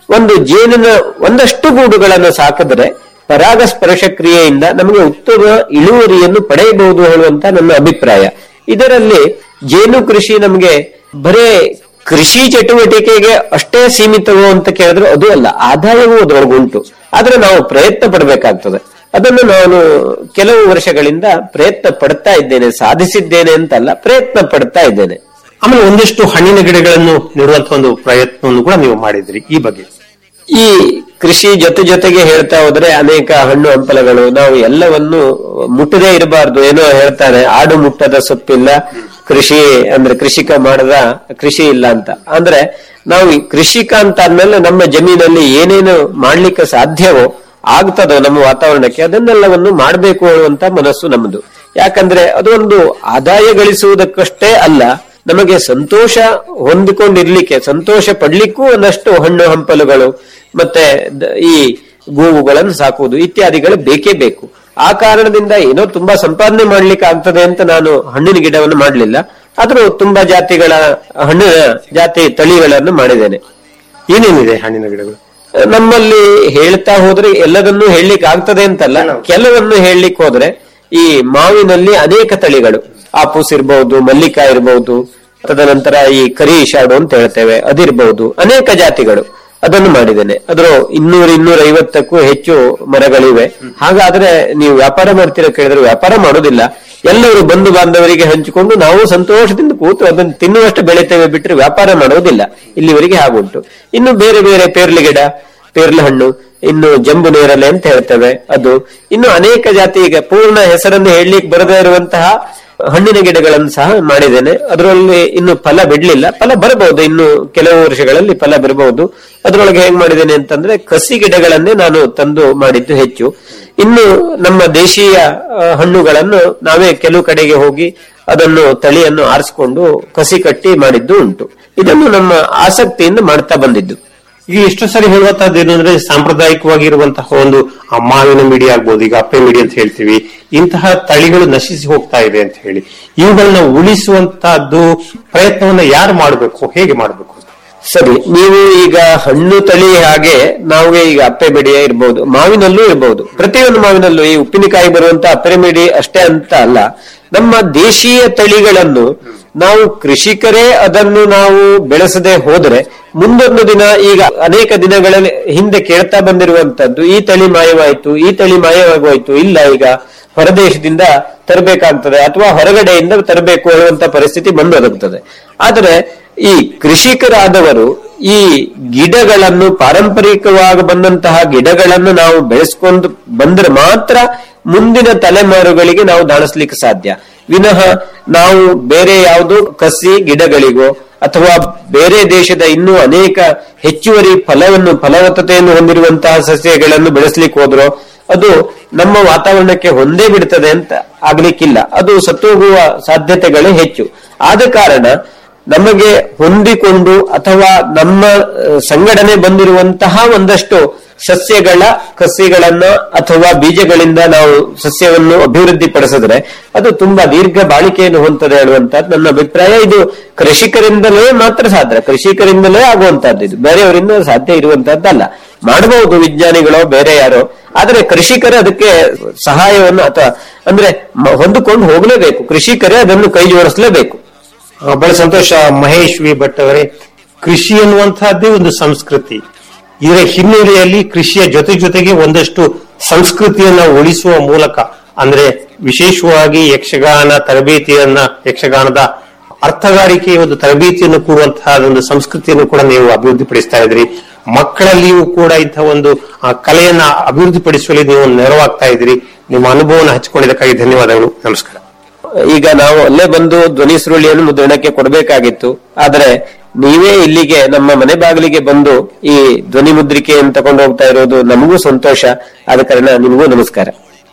ಒಂದು ಜೇನಿನ ಒಂದಷ್ಟು ಗೂಡುಗಳನ್ನು ಸಾಕಿದ್ರೆ ಪರಾಗಸ್ಪರ್ಶ ಕ್ರಿಯೆಯಿಂದ ನಮಗೆ ಉತ್ತಮ ಇಳುವರಿಯನ್ನು ಪಡೆಯಬಹುದು ಹೇಳುವಂತ ನನ್ನ ಅಭಿಪ್ರಾಯ ಇದರಲ್ಲಿ ಜೇನು ಕೃಷಿ ನಮಗೆ ಬರೇ ಕೃಷಿ ಚಟುವಟಿಕೆಗೆ ಅಷ್ಟೇ ಸೀಮಿತವೋ ಅಂತ ಕೇಳಿದ್ರೆ ಅದು ಅಲ್ಲ ಆದಾಯವೂ ಅದರೊಳಗುಂಟು ಆದ್ರೆ ನಾವು ಪ್ರಯತ್ನ ಪಡಬೇಕಾಗ್ತದೆ ಅದನ್ನು ನಾನು ಕೆಲವು ವರ್ಷಗಳಿಂದ ಪ್ರಯತ್ನ ಪಡ್ತಾ ಇದ್ದೇನೆ ಸಾಧಿಸಿದ್ದೇನೆ ಅಂತಲ್ಲ ಪ್ರಯತ್ನ ಪಡ್ತಾ ಇದ್ದೇನೆ ಆಮೇಲೆ ಒಂದಿಷ್ಟು ಹಣ್ಣಿನ ಗಿಡಗಳನ್ನು ನೆಡುವಂತ ಒಂದು ಪ್ರಯತ್ನವನ್ನು ಕೂಡ ನೀವು ಮಾಡಿದ್ರಿ ಈ ಬಗ್ಗೆ ಈ ಕೃಷಿ ಜೊತೆ ಜೊತೆಗೆ ಹೇಳ್ತಾ ಹೋದ್ರೆ ಅನೇಕ ಹಣ್ಣು ಹಂಪಲಗಳು ನಾವು ಎಲ್ಲವನ್ನು ಮುಟ್ಟದೇ ಇರಬಾರ್ದು ಏನೋ ಹೇಳ್ತಾರೆ ಆಡು ಮುಟ್ಟದ ಸೊಪ್ಪಿಲ್ಲ ಕೃಷಿ ಅಂದ್ರೆ ಕೃಷಿಕ ಮಾಡದ ಕೃಷಿ ಇಲ್ಲ ಅಂತ ಅಂದ್ರೆ ನಾವು ಈ ಕೃಷಿಕ ಅಂತ ಆದ್ಮೇಲೆ ನಮ್ಮ ಜಮೀನಲ್ಲಿ ಏನೇನು ಮಾಡ್ಲಿಕ್ಕೆ ಸಾಧ್ಯವೋ ಆಗ್ತದೋ ನಮ್ಮ ವಾತಾವರಣಕ್ಕೆ ಅದನ್ನೆಲ್ಲವನ್ನು ಮಾಡಬೇಕು ಅನ್ನುವಂತ ಮನಸ್ಸು ನಮ್ಮದು ಯಾಕಂದ್ರೆ ಅದೊಂದು ಆದಾಯ ಗಳಿಸುವುದಕ್ಕಷ್ಟೇ ಅಲ್ಲ ನಮಗೆ ಸಂತೋಷ ಹೊಂದಿಕೊಂಡಿರ್ಲಿಕ್ಕೆ ಸಂತೋಷ ಪಡ್ಲಿಕ್ಕೂ ಒಂದಷ್ಟು ಹಣ್ಣು ಹಂಪಲುಗಳು ಮತ್ತೆ ದ- ಈ ಗೋವುಗಳನ್ನು ಸಾಕುವುದು ಇತ್ಯಾದಿಗಳು ಬೇಕೇ ಬೇಕು ಆ ಕಾರಣದಿಂದ ಏನೋ ತುಂಬಾ ಸಂಪಾದನೆ ಮಾಡ್ಲಿಕ್ಕೆ ಆಗ್ತದೆ ಅಂತ ನಾನು ಹಣ್ಣಿನ ಗಿಡವನ್ನು ಮಾಡಲಿಲ್ಲ ಆದ್ರೂ ತುಂಬಾ ಜಾತಿಗಳ ಹಣ್ಣಿನ ಜಾತಿ ತಳಿಗಳನ್ನು ಮಾಡಿದ್ದೇನೆ ಏನೇನಿದೆ ಹಣ್ಣಿನ ಗಿಡಗಳು ನಮ್ಮಲ್ಲಿ ಹೇಳ್ತಾ ಹೋದ್ರೆ ಎಲ್ಲದನ್ನೂ ಹೇಳಲಿಕ್ಕೆ ಆಗ್ತದೆ ಅಂತಲ್ಲ ಕೆಲವನ್ನು ಹೇಳಲಿಕ್ಕೆ ಹೋದ್ರೆ ಈ ಮಾವಿನಲ್ಲಿ ಅನೇಕ ತಳಿಗಳು ಆಪೂಸ್ ಇರಬಹುದು ಮಲ್ಲಿಕಾ ಇರಬಹುದು ತದನಂತರ ಈ ಕರಿ ಶಾಡು ಅಂತ ಹೇಳ್ತೇವೆ ಅದಿರಬಹುದು ಅನೇಕ ಜಾತಿಗಳು ಅದನ್ನು ಮಾಡಿದ್ದೇನೆ ಅದ್ರ ಇನ್ನೂರ ಇನ್ನೂರ ಐವತ್ತಕ್ಕೂ ಹೆಚ್ಚು ಮರಗಳಿವೆ ಹಾಗಾದ್ರೆ ನೀವು ವ್ಯಾಪಾರ ಮಾಡ್ತೀರಾ ಕೇಳಿದ್ರೆ ವ್ಯಾಪಾರ ಮಾಡೋದಿಲ್ಲ ಎಲ್ಲರೂ ಬಂಧು ಬಾಂಧವರಿಗೆ ಹಂಚಿಕೊಂಡು ನಾವು ಸಂತೋಷದಿಂದ ಕೂತು ಅದನ್ನು ತಿನ್ನುವಷ್ಟು ಬೆಳಿತೇವೆ ಬಿಟ್ಟರೆ ವ್ಯಾಪಾರ ಮಾಡೋದಿಲ್ಲ ಇಲ್ಲಿವರೆಗೆ ಹಾಗುಂಟು ಇನ್ನು ಬೇರೆ ಬೇರೆ ಪೇರ್ಲಿ ಗಿಡ ಪೇರ್ಲ ಹಣ್ಣು ಇನ್ನು ಜಂಬು ನೇರಳೆ ಅಂತ ಹೇಳ್ತೇವೆ ಅದು ಇನ್ನು ಅನೇಕ ಜಾತಿ ಈಗ ಪೂರ್ಣ ಹೆಸರನ್ನು ಹೇಳಲಿಕ್ಕೆ ಬರದೇ ಇರುವಂತಹ ಹಣ್ಣಿನ ಗಿಡಗಳನ್ನು ಸಹ ಮಾಡಿದ್ದೇನೆ ಅದರಲ್ಲಿ ಇನ್ನು ಫಲ ಬಿಡ್ಲಿಲ್ಲ ಫಲ ಬರಬಹುದು ಇನ್ನು ಕೆಲವು ವರ್ಷಗಳಲ್ಲಿ ಫಲ ಬರಬಹುದು ಅದರೊಳಗೆ ಹೇಗ್ ಮಾಡಿದ್ದೇನೆ ಅಂತಂದ್ರೆ ಕಸಿ ಗಿಡಗಳನ್ನೇ ನಾನು ತಂದು ಮಾಡಿದ್ದು ಹೆಚ್ಚು ಇನ್ನು ನಮ್ಮ ದೇಶೀಯ ಆ, ಹಣ್ಣುಗಳನ್ನು ನಾವೇ ಕೆಲವು ಕಡೆಗೆ ಹೋಗಿ ಅದನ್ನು ತಳಿಯನ್ನು ಆರಿಸಿಕೊಂಡು ಕಸಿ ಕಟ್ಟಿ ಮಾಡಿದ್ದು ಉಂಟು ಇದನ್ನು ನಮ್ಮ ಆಸಕ್ತಿಯಿಂದ ಮಾಡ್ತಾ ಬಂದಿದ್ದು ಈಗ ಎಷ್ಟು ಸರಿ ಹೇಳುವಂತಹದ್ದು ಏನು ಅಂದ್ರೆ ಸಾಂಪ್ರದಾಯಿಕವಾಗಿ ಇರುವಂತಹ ಒಂದು ಆ ಮಾವಿನ ಮಿಡಿ ಆಗ್ಬೋದು ಈಗ ಅಪ್ಪೆ ಮಿಡಿ ಅಂತ ಹೇಳ್ತೀವಿ ಇಂತಹ ತಳಿಗಳು ನಶಿಸಿ ಹೋಗ್ತಾ ಇದೆ ಅಂತ ಹೇಳಿ ಇವುಗಳನ್ನ ಉಳಿಸುವಂತಹದ್ದು ಪ್ರಯತ್ನವನ್ನ ಯಾರು ಮಾಡಬೇಕು ಹೇಗೆ ಮಾಡಬೇಕು ಸರಿ ನೀವು ಈಗ ಹಣ್ಣು ತಳಿ ಹಾಗೆ ನಾವು ಈಗ ಅಪ್ಪೆ ಬೆಡಿಯ ಇರಬಹುದು ಮಾವಿನಲ್ಲೂ ಇರಬಹುದು ಪ್ರತಿಯೊಂದು ಮಾವಿನಲ್ಲೂ ಈ ಉಪ್ಪಿನಕಾಯಿ ಬರುವಂತ ಅಪ್ಪೆ ಮಿಡಿ ಅಷ್ಟೇ ಅಂತ ಅಲ್ಲ ನಮ್ಮ ದೇಶೀಯ ತಳಿಗಳನ್ನು ನಾವು ಕೃಷಿಕರೇ ಅದನ್ನು ನಾವು ಬೆಳೆಸದೆ ಹೋದ್ರೆ ಮುಂದೊಂದು ದಿನ ಈಗ ಅನೇಕ ದಿನಗಳಲ್ಲಿ ಹಿಂದೆ ಕೇಳ್ತಾ ಬಂದಿರುವಂತದ್ದು ಈ ತಳಿ ಮಾಯವಾಯ್ತು ಈ ತಳಿ ಮಾಯವಾಗೋಯ್ತು ಇಲ್ಲ ಈಗ ಹೊರದೇಶದಿಂದ ತರಬೇಕಾಗ್ತದೆ ಅಥವಾ ಹೊರಗಡೆಯಿಂದ ತರಬೇಕು ಹೇಳುವಂತ ಪರಿಸ್ಥಿತಿ ಬಂದೊದಗುತ್ತದೆ ಆದರೆ ಈ ಕೃಷಿಕರಾದವರು ಈ ಗಿಡಗಳನ್ನು ಪಾರಂಪರಿಕವಾಗಿ ಬಂದಂತಹ ಗಿಡಗಳನ್ನು ನಾವು ಬೆಳೆಸ್ಕೊಂಡು ಬಂದ್ರೆ ಮಾತ್ರ ಮುಂದಿನ ತಲೆಮಾರುಗಳಿಗೆ ನಾವು ದಾಣಿಸ್ಲಿಕ್ಕೆ ಸಾಧ್ಯ ವಿನಃ ನಾವು ಬೇರೆ ಯಾವುದೋ ಕಸಿ ಗಿಡಗಳಿಗೋ ಅಥವಾ ಬೇರೆ ದೇಶದ ಇನ್ನೂ ಅನೇಕ ಹೆಚ್ಚುವರಿ ಫಲವನ್ನು ಫಲವತ್ತತೆಯನ್ನು ಹೊಂದಿರುವಂತಹ ಸಸ್ಯಗಳನ್ನು ಬೆಳೆಸಲಿಕ್ಕೆ ಹೋದ್ರೋ ಅದು ನಮ್ಮ ವಾತಾವರಣಕ್ಕೆ ಹೊಂದೇ ಬಿಡ್ತದೆ ಅಂತ ಆಗ್ಲಿಕ್ಕಿಲ್ಲ ಅದು ಸತ್ತೋಗುವ ಸಾಧ್ಯತೆಗಳೇ ಹೆಚ್ಚು ಆದ ಕಾರಣ ನಮಗೆ ಹೊಂದಿಕೊಂಡು ಅಥವಾ ನಮ್ಮ ಅಹ್, ಸಂಘಟನೆ ಬಂದಿರುವಂತಹ ಒಂದಷ್ಟು ಸಸ್ಯಗಳ ಕಸಿಗಳನ್ನ ಅಥವಾ ಬೀಜಗಳಿಂದ ನಾವು ಸಸ್ಯವನ್ನು ಅಭಿವೃದ್ಧಿ ಪಡಿಸಿದ್ರೆ ಅದು ತುಂಬಾ ದೀರ್ಘ ಬಾಳಿಕೆಯನ್ನು ಹೊಂದದೆ ಹೇಳುವಂತದ್ದು ನನ್ನ ಅಭಿಪ್ರಾಯ ಇದು ಕೃಷಿಕರಿಂದಲೇ ಮಾತ್ರ ಸಾಧ್ಯ ಕೃಷಿಕರಿಂದಲೇ ಆಗುವಂತಹದ್ದು ಇದು ಬೇರೆಯವರಿಂದ ಸಾಧ್ಯ ಇರುವಂತಹದ್ದಲ್ಲ ಮಾಡಬಹುದು ವಿಜ್ಞಾನಿಗಳೋ ಬೇರೆ ಯಾರೋ ಆದರೆ ಕೃಷಿಕರೇ ಅದಕ್ಕೆ ಸಹಾಯವನ್ನು ಅಥವಾ ಅಂದ್ರೆ ಮ- ಹೊಂದಿಕೊಂಡು ಹೋಗಲೇಬೇಕು ಕೃಷಿಕರೇ ಅದನ್ನು ಕೈ ಜೋಡಿಸಲೇಬೇಕು ಆ, ಬಹಳ ಸಂತೋಷ ಮಹೇಶ್ ವಿ ಭಟ್ ಅವರೇ ಕೃಷಿ ಅನ್ನುವಂತಹದ್ದೇ ಒಂದು ಸಂಸ್ಕೃತಿ ಇದರ ಹಿನ್ನೆಲೆಯಲ್ಲಿ ಕೃಷಿಯ ಜೊತೆ ಜೊತೆಗೆ ಒಂದಷ್ಟು ಸಂಸ್ಕೃತಿಯನ್ನ ಉಳಿಸುವ ಮೂಲಕ ಅಂದ್ರೆ ವಿಶೇಷವಾಗಿ ಯಕ್ಷಗಾನ ತರಬೇತಿಯನ್ನ ಯಕ್ಷಗಾನದ ಅರ್ಥಗಾರಿಕೆಯ ಒಂದು ತರಬೇತಿಯನ್ನು ಕೊಡುವಂತಹ ಒಂದು ಸಂಸ್ಕೃತಿಯನ್ನು ಕೂಡ ನೀವು ಅಭಿವೃದ್ಧಿಪಡಿಸ್ತಾ ಇದ್ರಿ ಮಕ್ಕಳಲ್ಲಿಯೂ ಕೂಡ ಇಂತಹ ಒಂದು ಆ, ಕಲೆಯನ್ನ ಅಭಿವೃದ್ಧಿಪಡಿಸುವಲ್ಲಿ ನೀವು ನೆರವಾಗ್ತಾ ಇದ್ದೀರಿ ನಿಮ್ಮ ಅನುಭವವನ್ನು ಹಂಚಿಕೊಂಡಿದ್ದಕ್ಕಾಗಿ ಧನ್ಯವಾದಗಳು ನಮಸ್ಕಾರ ಈಗ ನಾವು ಅಲ್ಲೇ ಬಂದು ಧ್ವನಿ ಸುರುಳಿಯನ್ನು ಮುದ್ರಣಕ್ಕೆ ಕೊಡಬೇಕಾಗಿತ್ತು ಆದ್ರೆ ನೀವೇ ಇಲ್ಲಿಗೆ ನಮ್ಮ ಮನೆ ಬಾಗಿಲಿಗೆ ಬಂದು ಈ ಧ್ವನಿ ಮುದ್ರಿಕೆಯನ್ನು ತಗೊಂಡು ಹೋಗ್ತಾ ಇರೋದು ನಮಗೂ ಸಂತೋಷ ಆದ ಕಾರಣ ನಿಮಗೂ ನಮಸ್ಕಾರ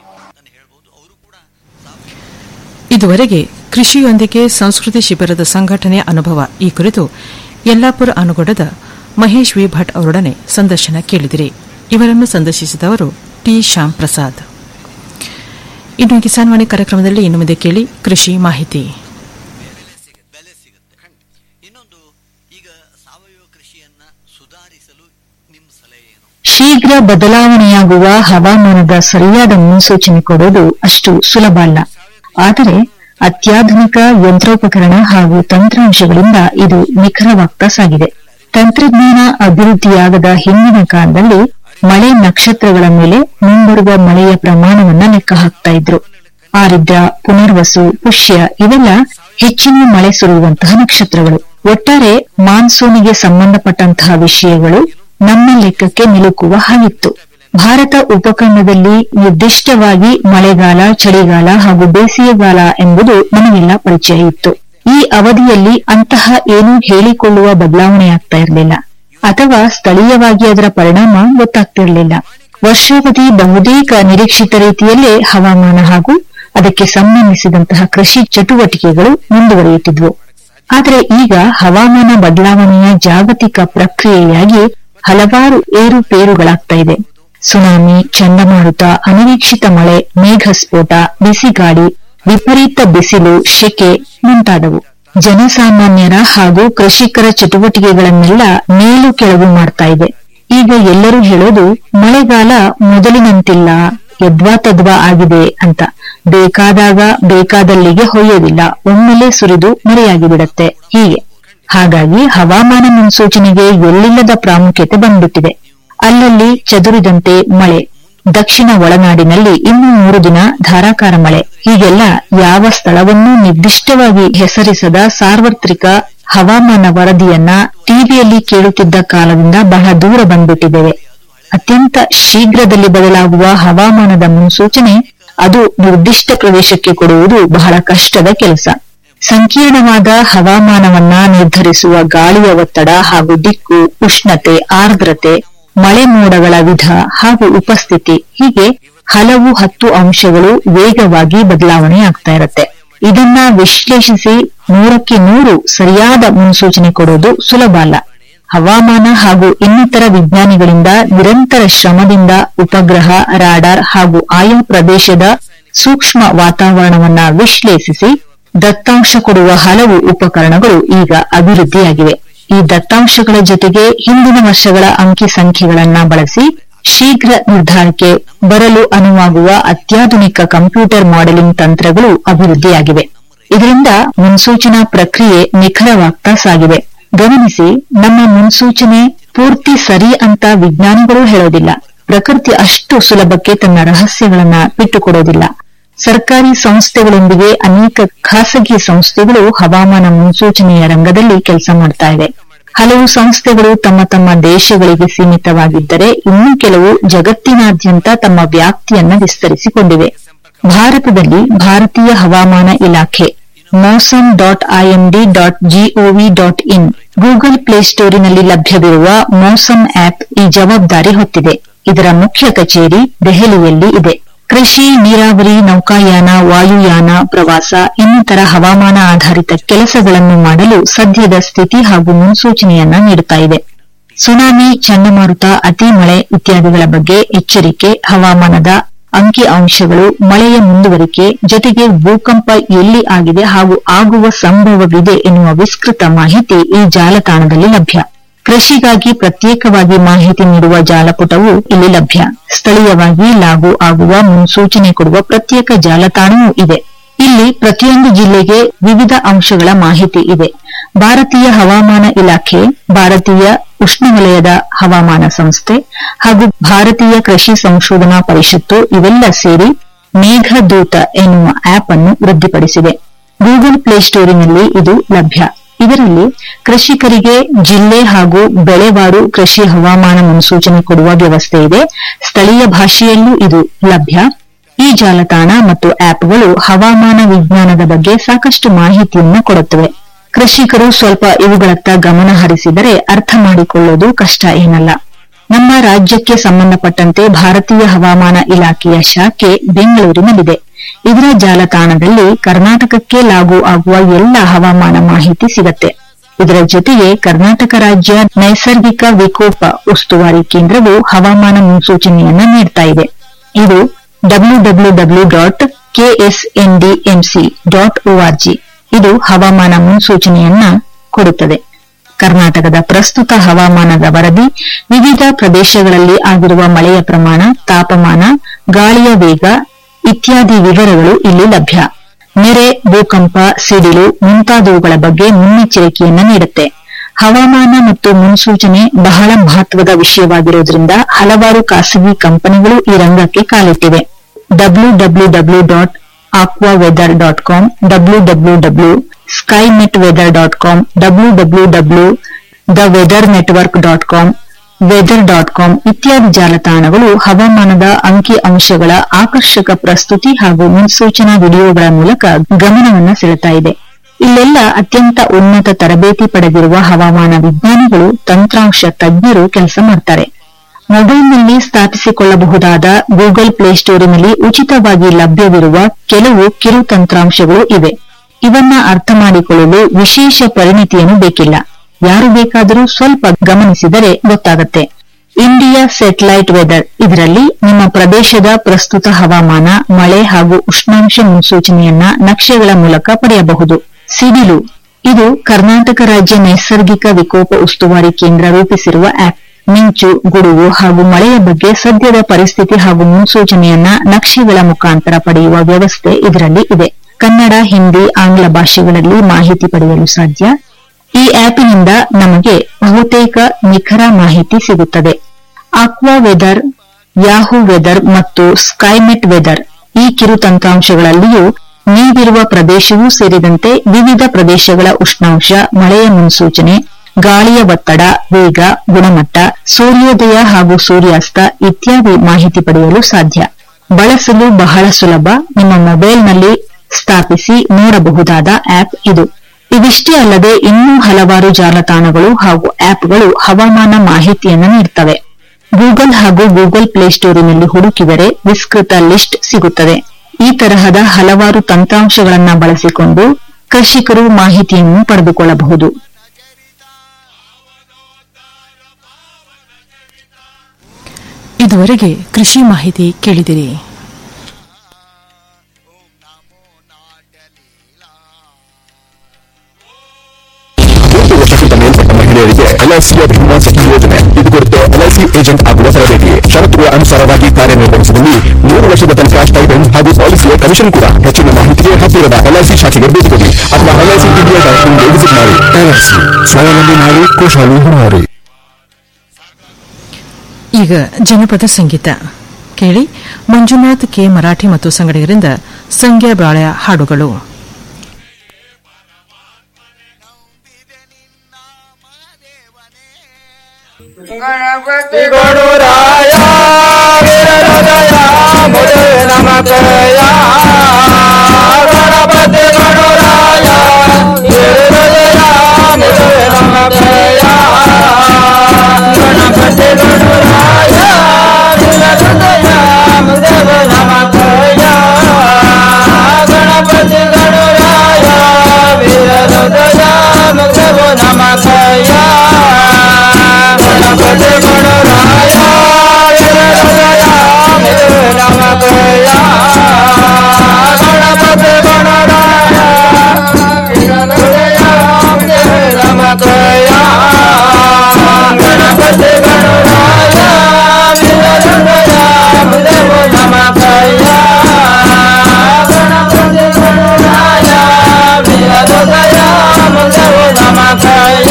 ಇದುವರೆಗೆ ಕೃಷಿಯೊಂದಿಗೆ ಸಂಸ್ಕೃತಿ ಶಿಬಿರದ ಸಂಘಟನೆ ಅನುಭವ ಈ ಕುರಿತು ಯಲ್ಲಾಪುರ ಅನುಗೊಡದ ಮಹೇಶ್ ವಿ ಭಟ್ ಅವರೊಡನೆ ಸಂದರ್ಶನ ಕೇಳಿದಿರಿ ಇವರನ್ನು ಸಂದರ್ಶಿಸಿದವರು ಟಿ ಶ್ಯಾಮ್ ಪ್ರಸಾದ್ ಇನ್ನು ಕಿಸಾನ್ವಾಣಿ ಕಾರ್ಯಕ್ರಮದಲ್ಲಿ ಇನ್ನು ಮುಂದೆ ಕೇಳಿ ಕೃಷಿ ಮಾಹಿತಿ ಬೆಲೆ ಸಿಗುತ್ತೆ ಇನ್ನೊಂದು ಈಗ ಸಾವಯವ ಕೃಷಿಯನ್ನ ಸುಧಾರಿಸಲು ನಿಮ್ಮ ಶೀಘ್ರ ಬದಲಾವಣೆಯಾಗುವ ಹವಾಮಾನದ ಸರಿಯಾದ ಮುನ್ಸೂಚನೆ ಕೊಡೋದು ಅಷ್ಟು ಸುಲಭ ಅಲ್ಲ ಆದರೆ ಅತ್ಯಾಧುನಿಕ ಯಂತ್ರೋಪಕರಣ ಹಾಗೂ ತಂತ್ರಾಂಶಗಳಿಂದ ಇದು ನಿಖರವಾಗ್ತಾ ಸಾಗಿದೆ ತಂತ್ರಜ್ಞಾನ ಅಭಿವೃದ್ಧಿಯಾಗದ ಹಿಂದಿನ ಕಾಲದಲ್ಲಿ ಮಳೆ ನಕ್ಷತ್ರಗಳ ಮೇಲೆ ಮುಂಬರುವ ಮಳೆಯ ಪ್ರಮಾಣವನ್ನ ಲೆಕ್ಕ ಹಾಕ್ತಾ ಇದ್ರು ಆರಿದ್ರ ಪುನರ್ವಸು ಪುಷ್ಯ ಇವೆಲ್ಲ ಹೆಚ್ಚಿನ ಮಳೆ ಸುರಿಯುವಂತಹ ನಕ್ಷತ್ರಗಳು ಒಟ್ಟಾರೆ ಮಾನ್ಸೂನಿಗೆ ಸಂಬಂಧಪಟ್ಟಂತಹ ವಿಷಯಗಳು ನಮ್ಮ ಲೆಕ್ಕಕ್ಕೆ ನಿಲುಕುವ ಹಾಗಿತ್ತು ಭಾರತ ಉಪಖಂಡದಲ್ಲಿ ನಿರ್ದಿಷ್ಟವಾಗಿ ಮಳೆಗಾಲ ಚಳಿಗಾಲ ಹಾಗೂ ಬೇಸಿಗೆಗಾಲ ಎಂಬುದು ನಮಗೆಲ್ಲ ಪರಿಚಯ ಇತ್ತು ಈ ಅವಧಿಯಲ್ಲಿ ಅಂತಹ ಏನೂ ಹೇಳಿಕೊಳ್ಳುವ ಬದಲಾವಣೆಯಾಗ್ತಾ ಇರಲಿಲ್ಲ ಅಥವಾ ಸ್ಥಳೀಯವಾಗಿ ಅದರ ಪರಿಣಾಮ ಗೊತ್ತಾಗ್ತಿರಲಿಲ್ಲ ವರ್ಷಾವಧಿ ಬಹುತೇಕ ನಿರೀಕ್ಷಿತ ರೀತಿಯಲ್ಲೇ ಹವಾಮಾನ ಹಾಗೂ ಅದಕ್ಕೆ ಸಂಬಂಧಿಸಿದಂತಹ ಕೃಷಿ ಚಟುವಟಿಕೆಗಳು ಮುಂದುವರಿಯುತ್ತಿದ್ವು ಆದರೆ ಈಗ ಹವಾಮಾನ ಬದಲಾವಣೆಯ ಜಾಗತಿಕ ಪ್ರಕ್ರಿಯೆಯಾಗಿ ಹಲವಾರು ಏರುಪೇರುಗಳಾಗ್ತಾ ಇದೆ ಸುನಾಮಿ ಚಂಡಮಾರುತ ಅನಿರೀಕ್ಷಿತ ಮಳೆ ಮೇಘಸ್ಫೋಟ ಬಿಸಿಗಾಳಿ ವಿಪರೀತ ಬಿಸಿಲು ಶೆಕೆ ಮುಂತಾದವು ಜನಸಾಮಾನ್ಯರ ಹಾಗೂ ಕೃಷಿಕರ ಚಟುವಟಿಕೆಗಳನ್ನೆಲ್ಲ ಮೇಲು ಕೆಳಗು ಮಾಡ್ತಾ ಇದೆ ಈಗ ಎಲ್ಲರೂ ಹೇಳೋದು ಮಳೆಗಾಲ ಮೊದಲಿನಂತಿಲ್ಲ ಯದ್ವಾ ತದ್ವಾ ಆಗಿದೆ ಅಂತ ಬೇಕಾದಾಗ ಬೇಕಾದಲ್ಲಿಗೆ ಹೊಯ್ಯೋದಿಲ್ಲ ಒಮ್ಮೆಲೆ ಸುರಿದು ಮರೆಯಾಗಿ ಬಿಡತ್ತೆ ಹೀಗೆ ಹಾಗಾಗಿ ಹವಾಮಾನ ಮುನ್ಸೂಚನೆಗೆ ಎಲ್ಲಿಲ್ಲದ ಪ್ರಾಮುಖ್ಯತೆ ಬಂದ್ಬಿಟ್ಟಿದೆ ಅಲ್ಲಲ್ಲಿ ಚದುರಿದಂತೆ ಮಳೆ ದಕ್ಷಿಣ ಒಳನಾಡಿನಲ್ಲಿ ಇನ್ನು ಮೂರು ದಿನ ಧಾರಾಕಾರ ಮಳೆ ಹೀಗೆಲ್ಲ ಯಾವ ಸ್ಥಳವನ್ನೂ ನಿರ್ದಿಷ್ಟವಾಗಿ ಹೆಸರಿಸದ ಸಾರ್ವತ್ರಿಕ ಹವಾಮಾನ ವರದಿಯನ್ನ ಟಿವಿಯಲ್ಲಿ ಕೇಳುತ್ತಿದ್ದ ಕಾಲದಿಂದ ಬಹಳ ದೂರ ಬಂದ್ಬಿಟ್ಟಿದ್ದೇವೆ ಅತ್ಯಂತ ಶೀಘ್ರದಲ್ಲಿ ಬದಲಾಗುವ ಹವಾಮಾನದ ಮುನ್ಸೂಚನೆ ಅದು ನಿರ್ದಿಷ್ಟ ಪ್ರದೇಶಕ್ಕೆ ಕೊಡುವುದು ಬಹಳ ಕಷ್ಟದ ಕೆಲಸ ಸಂಕೀರ್ಣವಾದ ಹವಾಮಾನವನ್ನ ನಿರ್ಧರಿಸುವ ಗಾಳಿಯ ಒತ್ತಡ ಹಾಗೂ ದಿಕ್ಕು ಉಷ್ಣತೆ ಆರ್ದ್ರತೆ ಮಳೆ ಮೋಡಗಳ ವಿಧ ಹಾಗೂ ಉಪಸ್ಥಿತಿ ಹೀಗೆ ಹಲವು ಹತ್ತು ಅಂಶಗಳು ವೇಗವಾಗಿ ಬದಲಾವಣೆಯಾಗ್ತಾ ಇರತ್ತೆ ಇದನ್ನ ವಿಶ್ಲೇಷಿಸಿ ನೂರಕ್ಕೆ ನೂರು ಸರಿಯಾದ ಮುನ್ಸೂಚನೆ ಕೊಡೋದು ಸುಲಭ ಅಲ್ಲ ಹವಾಮಾನ ಹಾಗೂ ಇನ್ನಿತರ ವಿಜ್ಞಾನಿಗಳಿಂದ ನಿರಂತರ ಶ್ರಮದಿಂದ ಉಪಗ್ರಹ ರಾಡಾರ್ ಹಾಗೂ ಆಯಾ ಪ್ರದೇಶದ ಸೂಕ್ಷ್ಮ ವಾತಾವರಣವನ್ನ ವಿಶ್ಲೇಷಿಸಿ ದತ್ತಾಂಶ ಕೊಡುವ ಹಲವು ಉಪಕರಣಗಳು ಈಗ ಅಭಿವೃದ್ಧಿಯಾಗಿವೆ ಈ ದತ್ತಾಂಶಗಳ ಜೊತೆಗೆ ಹಿಂದಿನ ವರ್ಷಗಳ ಅಂಕಿ ಸಂಖ್ಯೆಗಳನ್ನ ಬಳಸಿ ಶೀಘ್ರ ನಿರ್ಧಾರಕ್ಕೆ ಬರಲು ಅನುವಾಗುವ ಅತ್ಯಾಧುನಿಕ ಕಂಪ್ಯೂಟರ್ ಮಾಡೆಲಿಂಗ್ ತಂತ್ರಗಳು ಅಭಿವೃದ್ಧಿಯಾಗಿವೆ ಇದರಿಂದ ಮುನ್ಸೂಚನಾ ಪ್ರಕ್ರಿಯೆ ನಿಖರವಾಗ್ತಾ ಸಾಗಿದೆ ಗಮನಿಸಿ ನಮ್ಮ ಮುನ್ಸೂಚನೆ ಪೂರ್ತಿ ಸರಿ ಅಂತ ವಿಜ್ಞಾನಿಗಳು ಹೇಳೋದಿಲ್ಲ ಪ್ರಕೃತಿ ಅಷ್ಟು ಸುಲಭಕ್ಕೆ ತನ್ನ ರಹಸ್ಯಗಳನ್ನ ಬಿಟ್ಟುಕೊಡೋದಿಲ್ಲ ಸರ್ಕಾರಿ ಸಂಸ್ಥೆಗಳೊಂದಿಗೆ ಅನೇಕ ಖಾಸಗಿ ಸಂಸ್ಥೆಗಳು ಹವಾಮಾನ ಮುನ್ಸೂಚನೆಯ ರಂಗದಲ್ಲಿ ಕೆಲಸ ಮಾಡ್ತಾ ಇವೆ ಹಲವು ಸಂಸ್ಥೆಗಳು ತಮ್ಮ ತಮ್ಮ ದೇಶಗಳಿಗೆ ಸೀಮಿತವಾಗಿದ್ದರೆ ಇನ್ನು ಕೆಲವು ಜಗತ್ತಿನಾದ್ಯಂತ ತಮ್ಮ ವ್ಯಾಪ್ತಿಯನ್ನ ವಿಸ್ತರಿಸಿಕೊಂಡಿವೆ ಭಾರತದಲ್ಲಿ ಭಾರತೀಯ ಹವಾಮಾನ ಇಲಾಖೆ Mausam dot IMD dot GOV dot in Google ಪ್ಲೇಸ್ಟೋರಿನಲ್ಲಿ ಲಭ್ಯವಿರುವ ಮೌಸಮ್ ಆಪ್ ಈ ಜವಾಬ್ದಾರಿ ಹೊತ್ತಿದೆ ಇದರ ಮುಖ್ಯ ಕಚೇರಿ ದೆಹಲಿಯಲ್ಲಿ ಇದೆ ಕೃಷಿ ನೀರಾವರಿ ನೌಕಾಯಾನ ವಾಯುಯಾನ ಪ್ರವಾಸ ಇನ್ನಿತರ ಹವಾಮಾನ ಆಧಾರಿತ ಕೆಲಸಗಳನ್ನು ಮಾಡಲು ಸದ್ಯದ ಸ್ಥಿತಿ ಹಾಗೂ ಮುನ್ಸೂಚನೆಯನ್ನ ನೀಡುತ್ತಾ ಇದೆ ಸುನಾಮಿ ಚಂಡಮಾರುತ ಅತಿ ಮಳೆ ಇತ್ಯಾದಿಗಳ ಬಗ್ಗೆ ಎಚ್ಚರಿಕೆ ಹವಾಮಾನದ ಅಂಕಿ ಅಂಶಗಳು ಮಳೆಯ ಮುಂದುವರಿಕೆ ಜೊತೆಗೆ ಭೂಕಂಪ ಎಲ್ಲಿ ಆಗಿದೆ ಹಾಗೂ ಆಗುವ ಸಂಭವವಿದೆ ಎನ್ನುವ ವಿಸ್ತೃತ ಮಾಹಿತಿ ಈ ಜಾಲತಾಣದಲ್ಲಿ ಲಭ್ಯ ಕೃಷಿಗಾಗಿ ಪ್ರತ್ಯೇಕವಾಗಿ ಮಾಹಿತಿ ನೀಡುವ ಜಾಲಪುಟವು ಇಲ್ಲಿ ಲಭ್ಯ ಸ್ಥಳೀಯವಾಗಿ ಲಾಗು ಆಗುವ ಮುನ್ಸೂಚನೆ ಕೊಡುವ ಪ್ರತ್ಯೇಕ ಜಾಲತಾಣವೂ ಇದೆ ಇಲ್ಲಿ ಪ್ರತಿಯೊಂದು ಜಿಲ್ಲೆಗೆ ವಿವಿಧ ಅಂಶಗಳ ಮಾಹಿತಿ ಇದೆ ಭಾರತೀಯ ಹವಾಮಾನ ಇಲಾಖೆ ಭಾರತೀಯ ಉಷ್ಣವಲಯದ ಹವಾಮಾನ ಸಂಸ್ಥೆ ಹಾಗೂ ಭಾರತೀಯ ಕೃಷಿ ಸಂಶೋಧನಾ ಪರಿಷತ್ತು ಇವೆಲ್ಲ ಸೇರಿ ಮೇಘದೂತ ಎನ್ನುವ ಆಪ್ ಅನ್ನು ವೃದ್ಧಿಪಡಿಸಿದೆ ಗೂಗಲ್ ಪ್ಲೇಸ್ಟೋರಿನಲ್ಲಿ ಇದು ಲಭ್ಯ ಇದರಲ್ಲಿ ಕೃಷಿಕರಿಗೆ ಜಿಲ್ಲೆ ಹಾಗೂ ಬೆಳೆವಾರು ಕೃಷಿ ಹವಾಮಾನ ಮುನ್ಸೂಚನೆ ಕೊಡುವ ವ್ಯವಸ್ಥೆ ಇದೆ ಸ್ಥಳೀಯ ಭಾಷೆಯಲ್ಲೂ ಇದು ಲಭ್ಯ ಈ ಜಾಲತಾಣ ಮತ್ತು ಆಪ್ಗಳು ಹವಾಮಾನ ವಿಜ್ಞಾನದ ಬಗ್ಗೆ ಸಾಕಷ್ಟು ಮಾಹಿತಿಯನ್ನು ಕೊಡುತ್ತವೆ ಕೃಷಿಕರು ಸ್ವಲ್ಪ ಇವುಗಳತ್ತ ಗಮನ ಹರಿಸಿದರೆ ಅರ್ಥ ಮಾಡಿಕೊಳ್ಳೋದು ಕಷ್ಟ ಏನಲ್ಲ ನಮ್ಮ ರಾಜ್ಯಕ್ಕೆ ಸಂಬಂಧಪಟ್ಟಂತೆ ಭಾರತೀಯ ಹವಾಮಾನ ಇಲಾಖೆಯ ಶಾಖೆ ಬೆಂಗಳೂರಿನಲ್ಲಿದೆ ಇದರ ಜಾಲತಾಣದಲ್ಲಿ ಕರ್ನಾಟಕಕ್ಕೆ ಲಾಗು ಆಗುವ ಎಲ್ಲ ಹವಾಮಾನ ಮಾಹಿತಿ ಸಿಗತ್ತೆ ಇದರ ಜೊತೆಗೆ ಕರ್ನಾಟಕ ರಾಜ್ಯ ನೈಸರ್ಗಿಕ ವಿಕೋಪ ಉಸ್ತುವಾರಿ ಕೇಂದ್ರವು ಹವಾಮಾನ ಮುನ್ಸೂಚನೆಯನ್ನ ನೀಡ್ತಾ ಇದೆ ಇದು W W W dot KSNDMC dot ORG ಇದು ಹವಾಮಾನ ಮುನ್ಸೂಚನೆಯನ್ನ ಕೊಡುತ್ತದೆ ಕರ್ನಾಟಕದ ಪ್ರಸ್ತುತ ಹವಾಮಾನದ ವರದಿ ವಿವಿಧ ಪ್ರದೇಶಗಳಲ್ಲಿ ಆಗಿರುವ ಮಳೆಯ ಪ್ರಮಾಣ ತಾಪಮಾನ ಗಾಳಿಯ ವೇಗ ಇತ್ಯಾದಿ ವಿವರಗಳು ಇಲ್ಲಿ ಲಭ್ಯ ನೆರೆ ಭೂಕಂಪ ಸಿಡಿಲು ಮುಂತಾದವುಗಳ ಬಗ್ಗೆ ಮುನ್ನೆಚ್ಚರಿಕೆಯನ್ನು ನೀಡುತ್ತೆ ಹವಾಮಾನ ಮತ್ತು ಮುನ್ಸೂಚನೆ ಬಹಳ ಮಹತ್ವದ ವಿಷಯವಾಗಿರುವುದರಿಂದ ಹಲವಾರು ಖಾಸಗಿ ಕಂಪನಿಗಳು ಈ ರಂಗಕ್ಕೆ ಕಾಲಿಟ್ಟಿವೆ W W W dot AccuWeather dot com W W W Skymet weather dot com W W W the weather network dot com weather dot com ಇತ್ಯಾದಿ ಜಾಲತಾಣಗಳು ಹವಾಮಾನದ ಅಂಕಿ ಅಂಶಗಳ ಆಕರ್ಷಕ ಪ್ರಸ್ತುತಿ ಹಾಗೂ ಮುನ್ಸೂಚನಾ ವಿಡಿಯೋಗಳ ಮೂಲಕ ಗಮನವನ್ನು ಸೆಳೆತಾ ಇದೆ ಇಲ್ಲೆಲ್ಲ ಅತ್ಯಂತ ಉನ್ನತ ತರಬೇತಿ ಪಡೆದಿರುವ ಹವಾಮಾನ ವಿಜ್ಞಾನಿಗಳು ತಂತ್ರಾಂಶ ತಜ್ಞರು ಕೆಲಸ ಮಾಡ್ತಾರೆ ಮೊಬೈಲ್ನಲ್ಲಿ ಸ್ಥಾಪಿಸಿಕೊಳ್ಳಬಹುದಾದ ಗೂಗಲ್ ಪ್ಲೇಸ್ಟೋರಿನಲ್ಲಿ ಉಚಿತವಾಗಿ ಲಭ್ಯವಿರುವ ಕೆಲವು ಕಿರು ತಂತ್ರಾಂಶಗಳು ಇವೆ ಇವನ್ನ ಅರ್ಥ ಮಾಡಿಕೊಳ್ಳಲು ವಿಶೇಷ ಪರಿಣಿತಿಯನ್ನು ಬೇಕಿಲ್ಲ ಯಾರು ಬೇಕಾದರೂ ಸ್ವಲ್ಪ ಗಮನಿಸಿದರೆ ಗೊತ್ತಾಗತ್ತೆ ಇಂಡಿಯಾ ಸೆಟಲೈಟ್ ವೆದರ್ ಇದರಲ್ಲಿ ನಿಮ್ಮ ಪ್ರದೇಶದ ಪ್ರಸ್ತುತ ಹವಾಮಾನ ಮಳೆ ಹಾಗೂ ಉಷ್ಣಾಂಶ ಮುನ್ಸೂಚನೆಯನ್ನ ನಕ್ಷೆಗಳ ಮೂಲಕ ಪಡೆಯಬಹುದು ಸಿಡಿಲು ಇದು ಕರ್ನಾಟಕ ರಾಜ್ಯ ನೈಸರ್ಗಿಕ ವಿಕೋಪ ಉಸ್ತುವಾರಿ ಕೇಂದ್ರ ರೂಪಿಸಿರುವ ಆಪ್ ಮಿಂಚು ಗುಡುಗು ಹಾಗೂ ಮಳೆಯ ಬಗ್ಗೆ ಸದ್ಯದ ಪರಿಸ್ಥಿತಿ ಹಾಗೂ ಮುನ್ಸೂಚನೆಯನ್ನ ನಕ್ಷೆಗಳ ಮುಖಾಂತರ ಪಡೆಯುವ ವ್ಯವಸ್ಥೆ ಇದರಲ್ಲಿ ಇದೆ ಕನ್ನಡ ಹಿಂದಿ ಆಂಗ್ಲ ಭಾಷೆಗಳಲ್ಲಿ ಮಾಹಿತಿ ಪಡೆಯಲು ಸಾಧ್ಯ ಈ ಆಪಿನಿಂದ ನಮಗೆ ಬಹುತೇಕ ನಿಖರ ಮಾಹಿತಿ ಸಿಗುತ್ತದೆ ಆಕ್ವಾ ವೆದರ್ ಯಾಹೂ ವೆದರ್ ಮತ್ತು ಸ್ಕೈಮೆಟ್ ವೆದರ್ ಈ ಕಿರು ತಂತ್ರಾಂಶಗಳಲ್ಲಿಯೂ ನೀವಿರುವ ಪ್ರದೇಶವೂ ಸೇರಿದಂತೆ ವಿವಿಧ ಪ್ರದೇಶಗಳ ಉಷ್ಣಾಂಶ ಮಳೆಯ ಮುನ್ಸೂಚನೆ ಗಾಳಿಯ ಒತ್ತಡ ವೇಗ ಗುಣಮಟ್ಟ ಸೂರ್ಯೋದಯ ಹಾಗೂ ಸೂರ್ಯಾಸ್ತ ಇತ್ಯಾದಿ ಮಾಹಿತಿ ಪಡೆಯಲು ಸಾಧ್ಯ ಬಳಸಲು ಬಹಳ ಸುಲಭ ನಿಮ್ಮ ಮೊಬೈಲ್ನಲ್ಲಿ ಸ್ಥಾಪಿಸಿ ನೋಡಬಹುದಾದ ಆಪ್ ಇದು ಇವಿಷ್ಟೇ ಅಲ್ಲದೆ ಇನ್ನೂ ಹಲವಾರು ಜಾಲತಾಣಗಳು ಹಾಗೂ ಆಪ್ಗಳು ಹವಾಮಾನ ಮಾಹಿತಿಯನ್ನು ನೀಡುತ್ತವೆ ಗೂಗಲ್ ಹಾಗೂ ಗೂಗಲ್ ಪ್ಲೇಸ್ಟೋರಿನಲ್ಲಿ ಹುಡುಕಿದರೆ ವಿಸ್ತೃತ ಲಿಸ್ಟ್ ಸಿಗುತ್ತದೆ ಈ ತರಹದ ಹಲವಾರು ತಂತ್ರಾಂಶಗಳನ್ನು ಬಳಸಿಕೊಂಡು ಕೃಷಿಕರು ಮಾಹಿತಿಯನ್ನು ಪಡೆದುಕೊಳ್ಳಬಹುದು ಇದುವರೆಗೆ ಕೃಷಿ ಮಾಹಿತಿ ಕೇಳಿದಿರಿ ಒಂದು ವರ್ಷಕ್ಕಿಂತ ಮೇಲ್ಪಟ್ಟ ಮಹಿಳೆಯರಿಗೆ ಎಲ್ಐಸಿಯ ಭೀಮಾ ಸಖಿ ಯೋಜನೆ ಇದು ಕುರಿತು ಎಲ್ಐಸಿ ಏಜೆಂಟ್ ಆಗುವ ತರಬೇತಿ ಷರತ್ತುಗಳ ಅನುಸಾರವಾಗಿ ಕಾರ್ಯನಿರ್ವಹಿಸಿದಲ್ಲಿ ಮೂರು ವರ್ಷದ ತನಕ ಸ್ಟೈಪೆಂಡ್ ಹಾಗೂ ಪಾಲಿಸಿಯ ಕಮಿಷನ್ ಕೂಡ ಹೆಚ್ಚಿನ ಮಾಹಿತಿಗೆ ಹತ್ತಿರದ ಎಲ್ಐಸಿ ಶಾಖೆಗೆ ಭೇಟಿ ಕೊಡಿ ಅಥವಾ ಎಲ್ಐಸಿ ಇಂಡಿಯಾ ಡಾಟ್ ಇನ್ಗೆ ವಿಸಿಟ್ ಮಾಡಿ ಎಲ್ಐಸಿ ಸ್ವಾವಲಂಬಿ ನಾರಿ ಕುಶಾಲಿ ಹುಣಾರಿ ಈಗ ಜನಪದ ಸಂಗೀತ ಕೇಳಿ ಮಂಜುನಾಥ್ ಕೆ ಮರಾಠಿ ಮತ್ತು ಸಂಗಡಿಗರಿಂದ ಸಂಗ್ಯಾ ಬಾಳ್ಯ ಹಾಡುಗಳು ಗಣಪತಿ ಗಣುರಾಯ ವೀರಹೃದಯ ಮುದೇ ನಮಕಯ ಗಣಪತಿ ಗಣುರಾಯ ವೀರಹೃದಯ ಮುದೇ ನಮಕಯ ಗಣಪತಿ ಗಣುರಾಯ ವೀರಹೃದಯ ಮುದೇ ನಮಕಯ ಗಣಪತಿ ಗಣುರಾಯ ವೀರಹೃದಯ ಮುದೇ ನಮಕಯ ಗಣಪತಿ ಗಣರಾಯ ವೀರಹೃದಯ ಮುದೇ ನಮಕಯ ಗಣಪತಿ ಗಣರಾಯ ವೀರಹೃದಯ ಮುದೇ ನಮಕಯ ಗಣಪತಿ ಗಣರಾಯ ವೀರಹೃದಯ ಮುದೇ ನಮಕಯ ಗಣಪತಿ ಗಣರಾಯ ವೀರಹೃದಯ ಮುದೇ ನಮಕಯ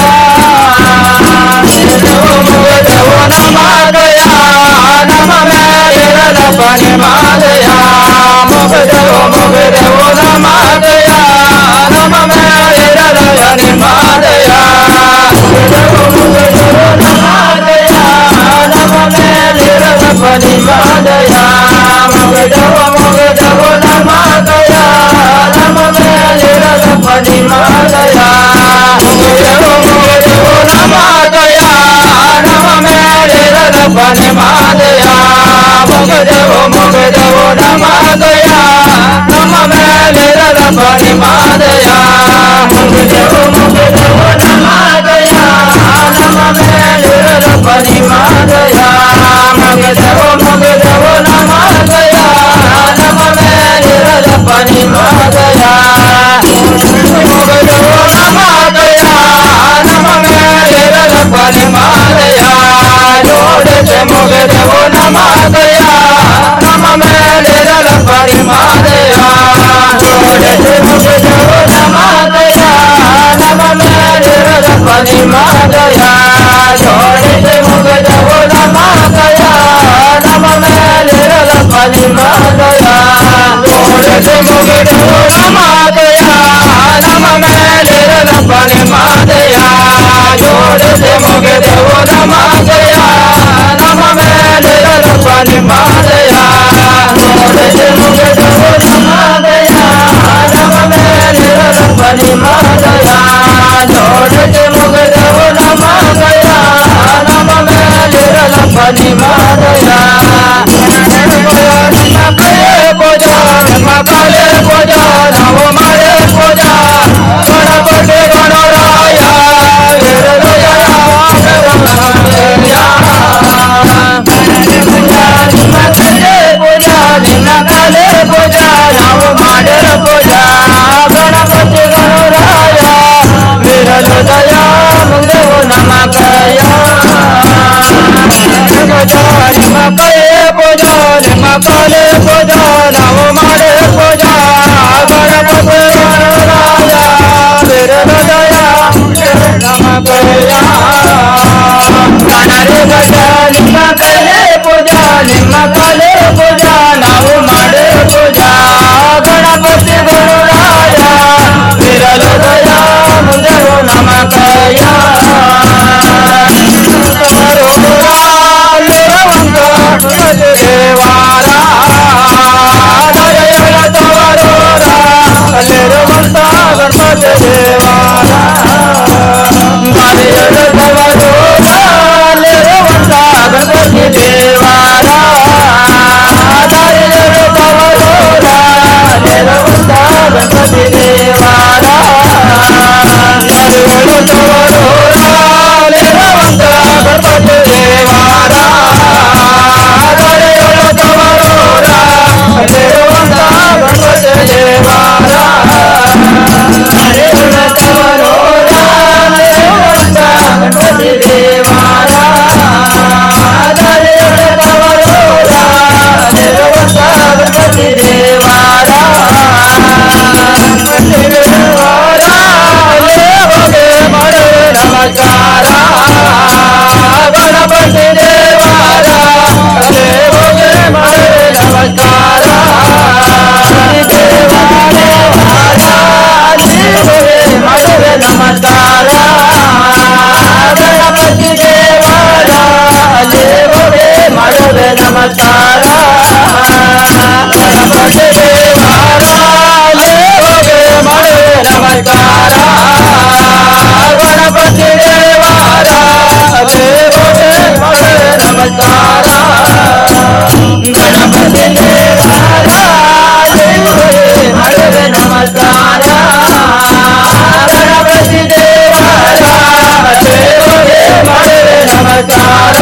ಮಗ ಮುಗಿದೆವು ನಮಗಯ ನಮ್ಮ ಮೇಲಿರಲಪ್ಪ ನಿಮ್ಮದಯ ಜೋಡಿಸಿ ಮುಗಿದೆವು ನಮಗಯ ನಮ್ಮ ಮೇಲಿರಲಪ್ಪ ನಿಮ್ಮದಯ ಜೋಡಿಸಿ ಮುಗಿದೆವು ನಮಗಯ ನಮ್ಮ ಮೇಲಿರಲಪ್ಪ ನಿಮ್ಮದಯ ಜೋಡಿಸಿ ಮುಗಿದೆವು ನಮಗಯ ನಮ್ಮ ಮೇಲಿರಲಪ್ಪ ನಿಮ್ಮದಯ ನಮ್ಮ ಕೈಯೇ ಪೂಜಾ ನಮ್ಮ ಕಾಲೇ ಪೂಜಾ ನಾವು ಮಾಡೇ ಪೂಜಾ ಗಣಪತಿ ಗಣರಾಯ ವೀರರಾಯ ನಿಮ್ಮ ಕೈಯೇ ಪೂಜಾ ನಿನ್ನ ಕಾಲೇ ಪೂಜಾ ನಾವು ಮಾಡಿರ ಪೂಜಾ ಗಣಪತಿ ಗಣರಾಯ ವೀರಲೋದಯ ಮುಂದೆವು ನಮ್ಮ ಕೈಯ ಪೂಜಾ ನಿಮ್ಮ ಕೈಯೇ ಪೂಜಾ ನಿಮ್ಮ ಕಾಲೇ ಪೂಜಾ ನಾವು ಮಾಡೇ ಪೂಜಾ ಗಣಪತಿ ಗಣರಾಯ ವೀರಲೋದಯ ನಮ್ಮ ಕೈಯ ಗಣರಿ ಗಜ ನಿಮ್ಮ ಕೈಯೇ ಪೂಜಾ ನಿಮ್ಮ ಕಾಲೇ ಪೂಜಾ ನಾವು ಮಾಡೇ ಪೂಜಾ ಗಣಪತಿ ಗಣರಾಯ ವಿರಲೋದಯ ಮುಂದೆವು ನಮ್ಮ ಕೈಯ ದೇವಾರ ದಯೆಯ ತವರೋರ ಅಲ್ಲಿರುವಂತ ಗಣಪತಿ ದೇವಾರ ಮರೆಯದ ತವರೋರ ಅಲ್ಲಿರುವಂತ ಗಣಪತಿ ದೇವಾರ ದಯೆಯ ತವರೋರ ಅಲ್ಲಿರುವಂತ ಗಣಪತಿ ದೇವಾರ ಮರೆಯದ ತವರೋರ ಅಲ್ಲಿರುವಂತ ಗಣಪತಿ ದೇವಾರ ದಯೆಯ ತವರೋರ ಅಲ್ಲಿರುವಂತ ಗಣಪತಿ ದೇವಾರ ಮರೆಯದ ತವರೋರ ಅಲ್ಲಿರುವಂತ ಗಣಪತಿ ದೇವಾರ ದಯೆಯ ತವರೋರ ಅಲ್ಲಿರುವಂತ ಗಣಪತಿ ದೇವಾರ ಗಣಪತಿ ದೇವಾರ ಅಲ್ಲಿರುವಂತೆ ಮಾಡುವೆ ನಮಸ್ಕಾರ ಗಣಪತಿ ದೇವಾರ ಅಲ್ಲಿರುವಂತೆ ಮಾಡುವೆ ನಮಸ್ಕಾರ ದೇವಾರ ಅಲ್ಲಿರುವೆ ಮಾಡುವೆ ನಮಸ್ಕಾರ ಗಣಪತಿ ದೇವಾರ ಅಲ್ಲಿರುವೆ ಮಾಡುವೆ ನಮಸ್ಕಾರ ಗಣಪತಿ ದೇವಾರ ಅಲ್ಲಿರುವೆ ಮಾಡುವೆ ನಮಸ್ಕಾರ ಗಣಪತಿ ದೇವಾರ ಅಲ್ಲಿರುವೆ ಮಾಡುವೆ ನಮಸ್ಕಾರ ಗಣಪತಿ ದೇವಾರ ಅಲ್ಲಿರುವೆ ಮಾಡುವೆ ನಮಸ್ಕಾರ ಗಣಪತಿ ದೇವಾರ ಅಲ್ಲಿರುವೆ ಮಾಡುವೆ ನಮಸ್ಕಾರ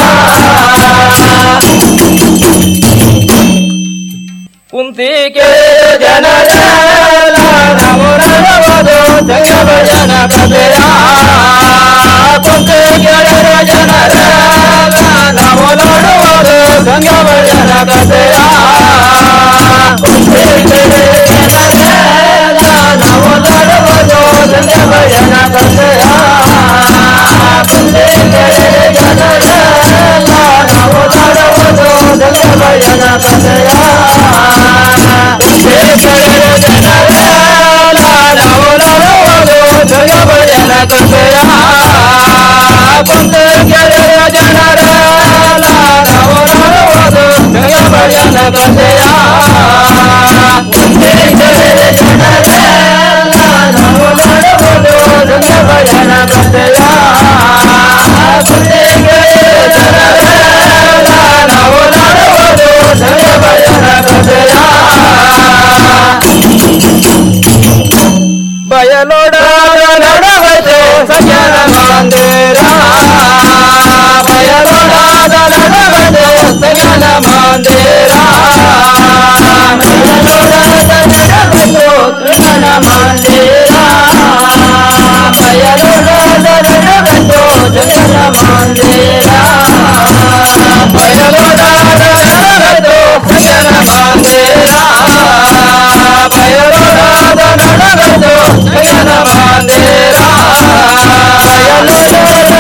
ಕುಂತಿಗೆ ಜನರ ನಾವು ನಡವದು ಜಗಭಜನ ಕಥೆಯ ಕುಂತಿಗೆ ಜನರ ನಾವು ನಡುವುದು ಗಂಗಭಜನ ಕಥೆಯ ಕುಂತಿಗೆ ಜನರ ನಾವು ನಡುವುದು ಗಂಗಭಜನ ಕಥೆಯ ಕುಂತಿಗೆ ಜನರ ನಾವು ನಡುವುದು ಗಂಗಭಜನ ಕಥೆಯ ನಾವು ನಡುವುದು ಜಗಭಜನ ಕಥೆಯ ಕುಂತ ಗೆಳೆಯ ಜನರ ನಾವು ನಡುವುದು ಜಗಭಜನ ಕಥೆಯ ಕುಂತ ಗೆಳೆಯ ಜನರ ನಾವು ನಡುವುದು ಜಗಭಜನ ಕಥೆಯ ಕುಂತ ಗೆಳೆಯ ಜನರ ನಾವು ನಡುವುದು ಜಗಭಜನ ಕಥೆಯ ಬಯಲೋಡಾದ ನಡವತೆ ಸಜ್ಜನ ಮಂದಿರ ಬಯಲೋಡಾದ ನಡವತೆ ಸಜ್ಜನ ಮಂದಿರ ಬಯಲೋಡಾದ ನಡವತೆ ಕೃಷ್ಣನ ಮಂದಿರ ಬಯಲೋಡಾದ ನಡವತೆ ಜಗನ ಮಂದಿರ ಬಯಲೋಡಾದ ನಡವತೆ ಸಜ್ಜನ ಮಂದಿರ ಬಯಲೋಡಾದ ನಡವತೆ ಜಗನ ಮಂದಿರ ಬಯಲೋಡಾದ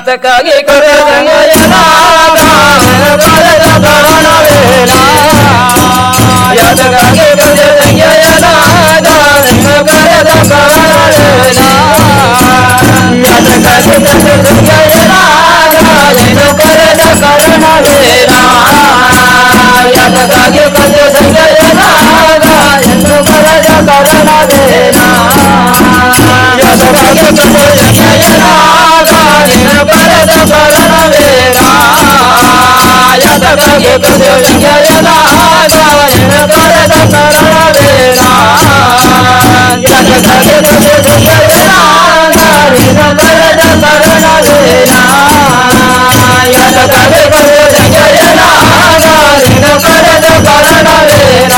ಯಾತಕ್ಕಾಗಿ ಕೊರೆ ಸಂಗಯನಾಗ ಕರೆದ ಕಾರಣವೇನ ಯಾತಕ್ಕಾಗಿ ಕೊರೆ ಸಂಗಯನಾಗ ಕರೆದ ಕಾರಣವೇನ ಯಾತಕ್ಕಾಗಿ ಕೊರೆ ಸಂಗಯನಾಗ ಕರೆದ ಕಾರಣವೇನ ಯಾತಕ್ಕಾಗಿ ಕೊರೆ ಸಂಗಯನಾಗ ಎಂದು ಕರೆದ ಕಾರಣವೇನ ಯಾತಕ್ಕಾಗಿ ಕೊರೆ ಸಂಗಯನಾಗ ಎಂದು ಕರೆದ ಕಾರಣವೇನ ಯಾತಕ್ಕಾಗಿ ಕೊರೆ ಸಂಗಯನಾಗ ಎಂದು ಕರೆದ ಕಾರಣವೇನ ಯಾತಕ್ಕಾಗಿ ಕೊರೆ ಸಂಗಯನಾಗ ಎಂದು ಕರೆದ ಕಾರಣವೇನ ಯಾತಕ್ಕಾಗಿ ಕೊರೆ ಸಂಗಯನಾಗ ಎಂದು ಕರೆದ ಕಾರಣವೇನ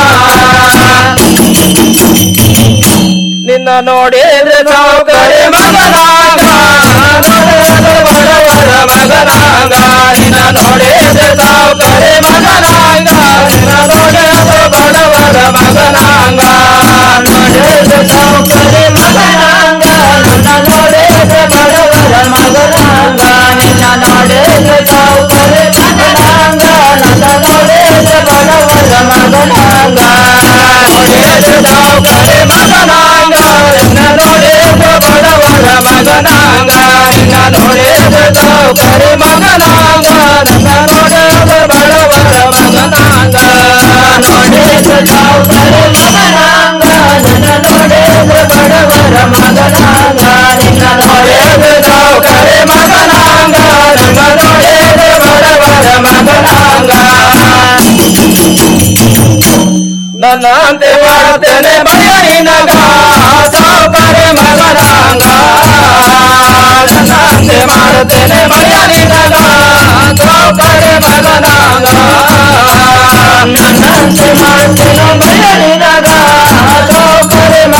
ನಿನ್ನ ನೋಡಿದ್ರೆ ಸೌಕರ್ಯ ಮಗನಾಗ ನೋಡಿದ್ರೆ ಬಡವರ ಮಗನಾಗ ನಿನ್ನ ನೋಡಿದ್ರೆ ಸೌಕರ್ಯ ಮಗನಾಗ ನಿನ್ನ ನೋಡಿದ್ರೆ ಬಡವರ ಮಗನಾಗ ನೋಡಿದ್ರೆ ಸೌಕರ್ಯ ಮಗನಾಗ ನನ್ನ ನೋಡಿದ್ರೆ ಬಡವರ ಮಗನಾಗ ನಿನ್ನ ನೋಡಿದ್ರೆ ಸೌಕರ್ಯ ಮಗನಾಗ ನನ್ನ ನೋಡಿದ್ರೆ ಬಡವರ ಮಗನಾಗ ನೋಡಿದ್ರೆ ಸೌಕರ್ಯ ಮಗನಾಗ ನಿನ್ನ ನೋಡಿದ್ರೆ ಬಡವರ ಮಗನಾಗ ನಿನ್ನ ನೋಡಿದ್ರೆ ಸೌಕರ್ಯ ಮಗನಾಗ ನನ್ನ ನೋಡಿದ್ರೆ ಬಡವರ ಮಗನಾಗ ನೋಡಿದ್ರೆ ಸೌಕರ್ಯ ಮಗನಾಗ ನನ್ನ ನೋಡಿದ್ರೆ ಬಡವರ ಮಗನಾಗ ನಿನ್ನ ನೋಡಿದ್ರೆ ಸೌಕರ್ಯ ಮಗನಾಗ ನನ್ನ ನೋಡಿದ್ರೆ ಬಡವರ ಮಗನಾಗ ನನ್ನಂತೆ ಮಾಡ್ತೇನೆ ಭಯ ನಿನಗ ಸಾವುಕಾರ ಮಗನಾಂಗ ನನ್ನಂತೆ ಮಾಡ್ತೇನೆ ಭಯ ನಿನಗ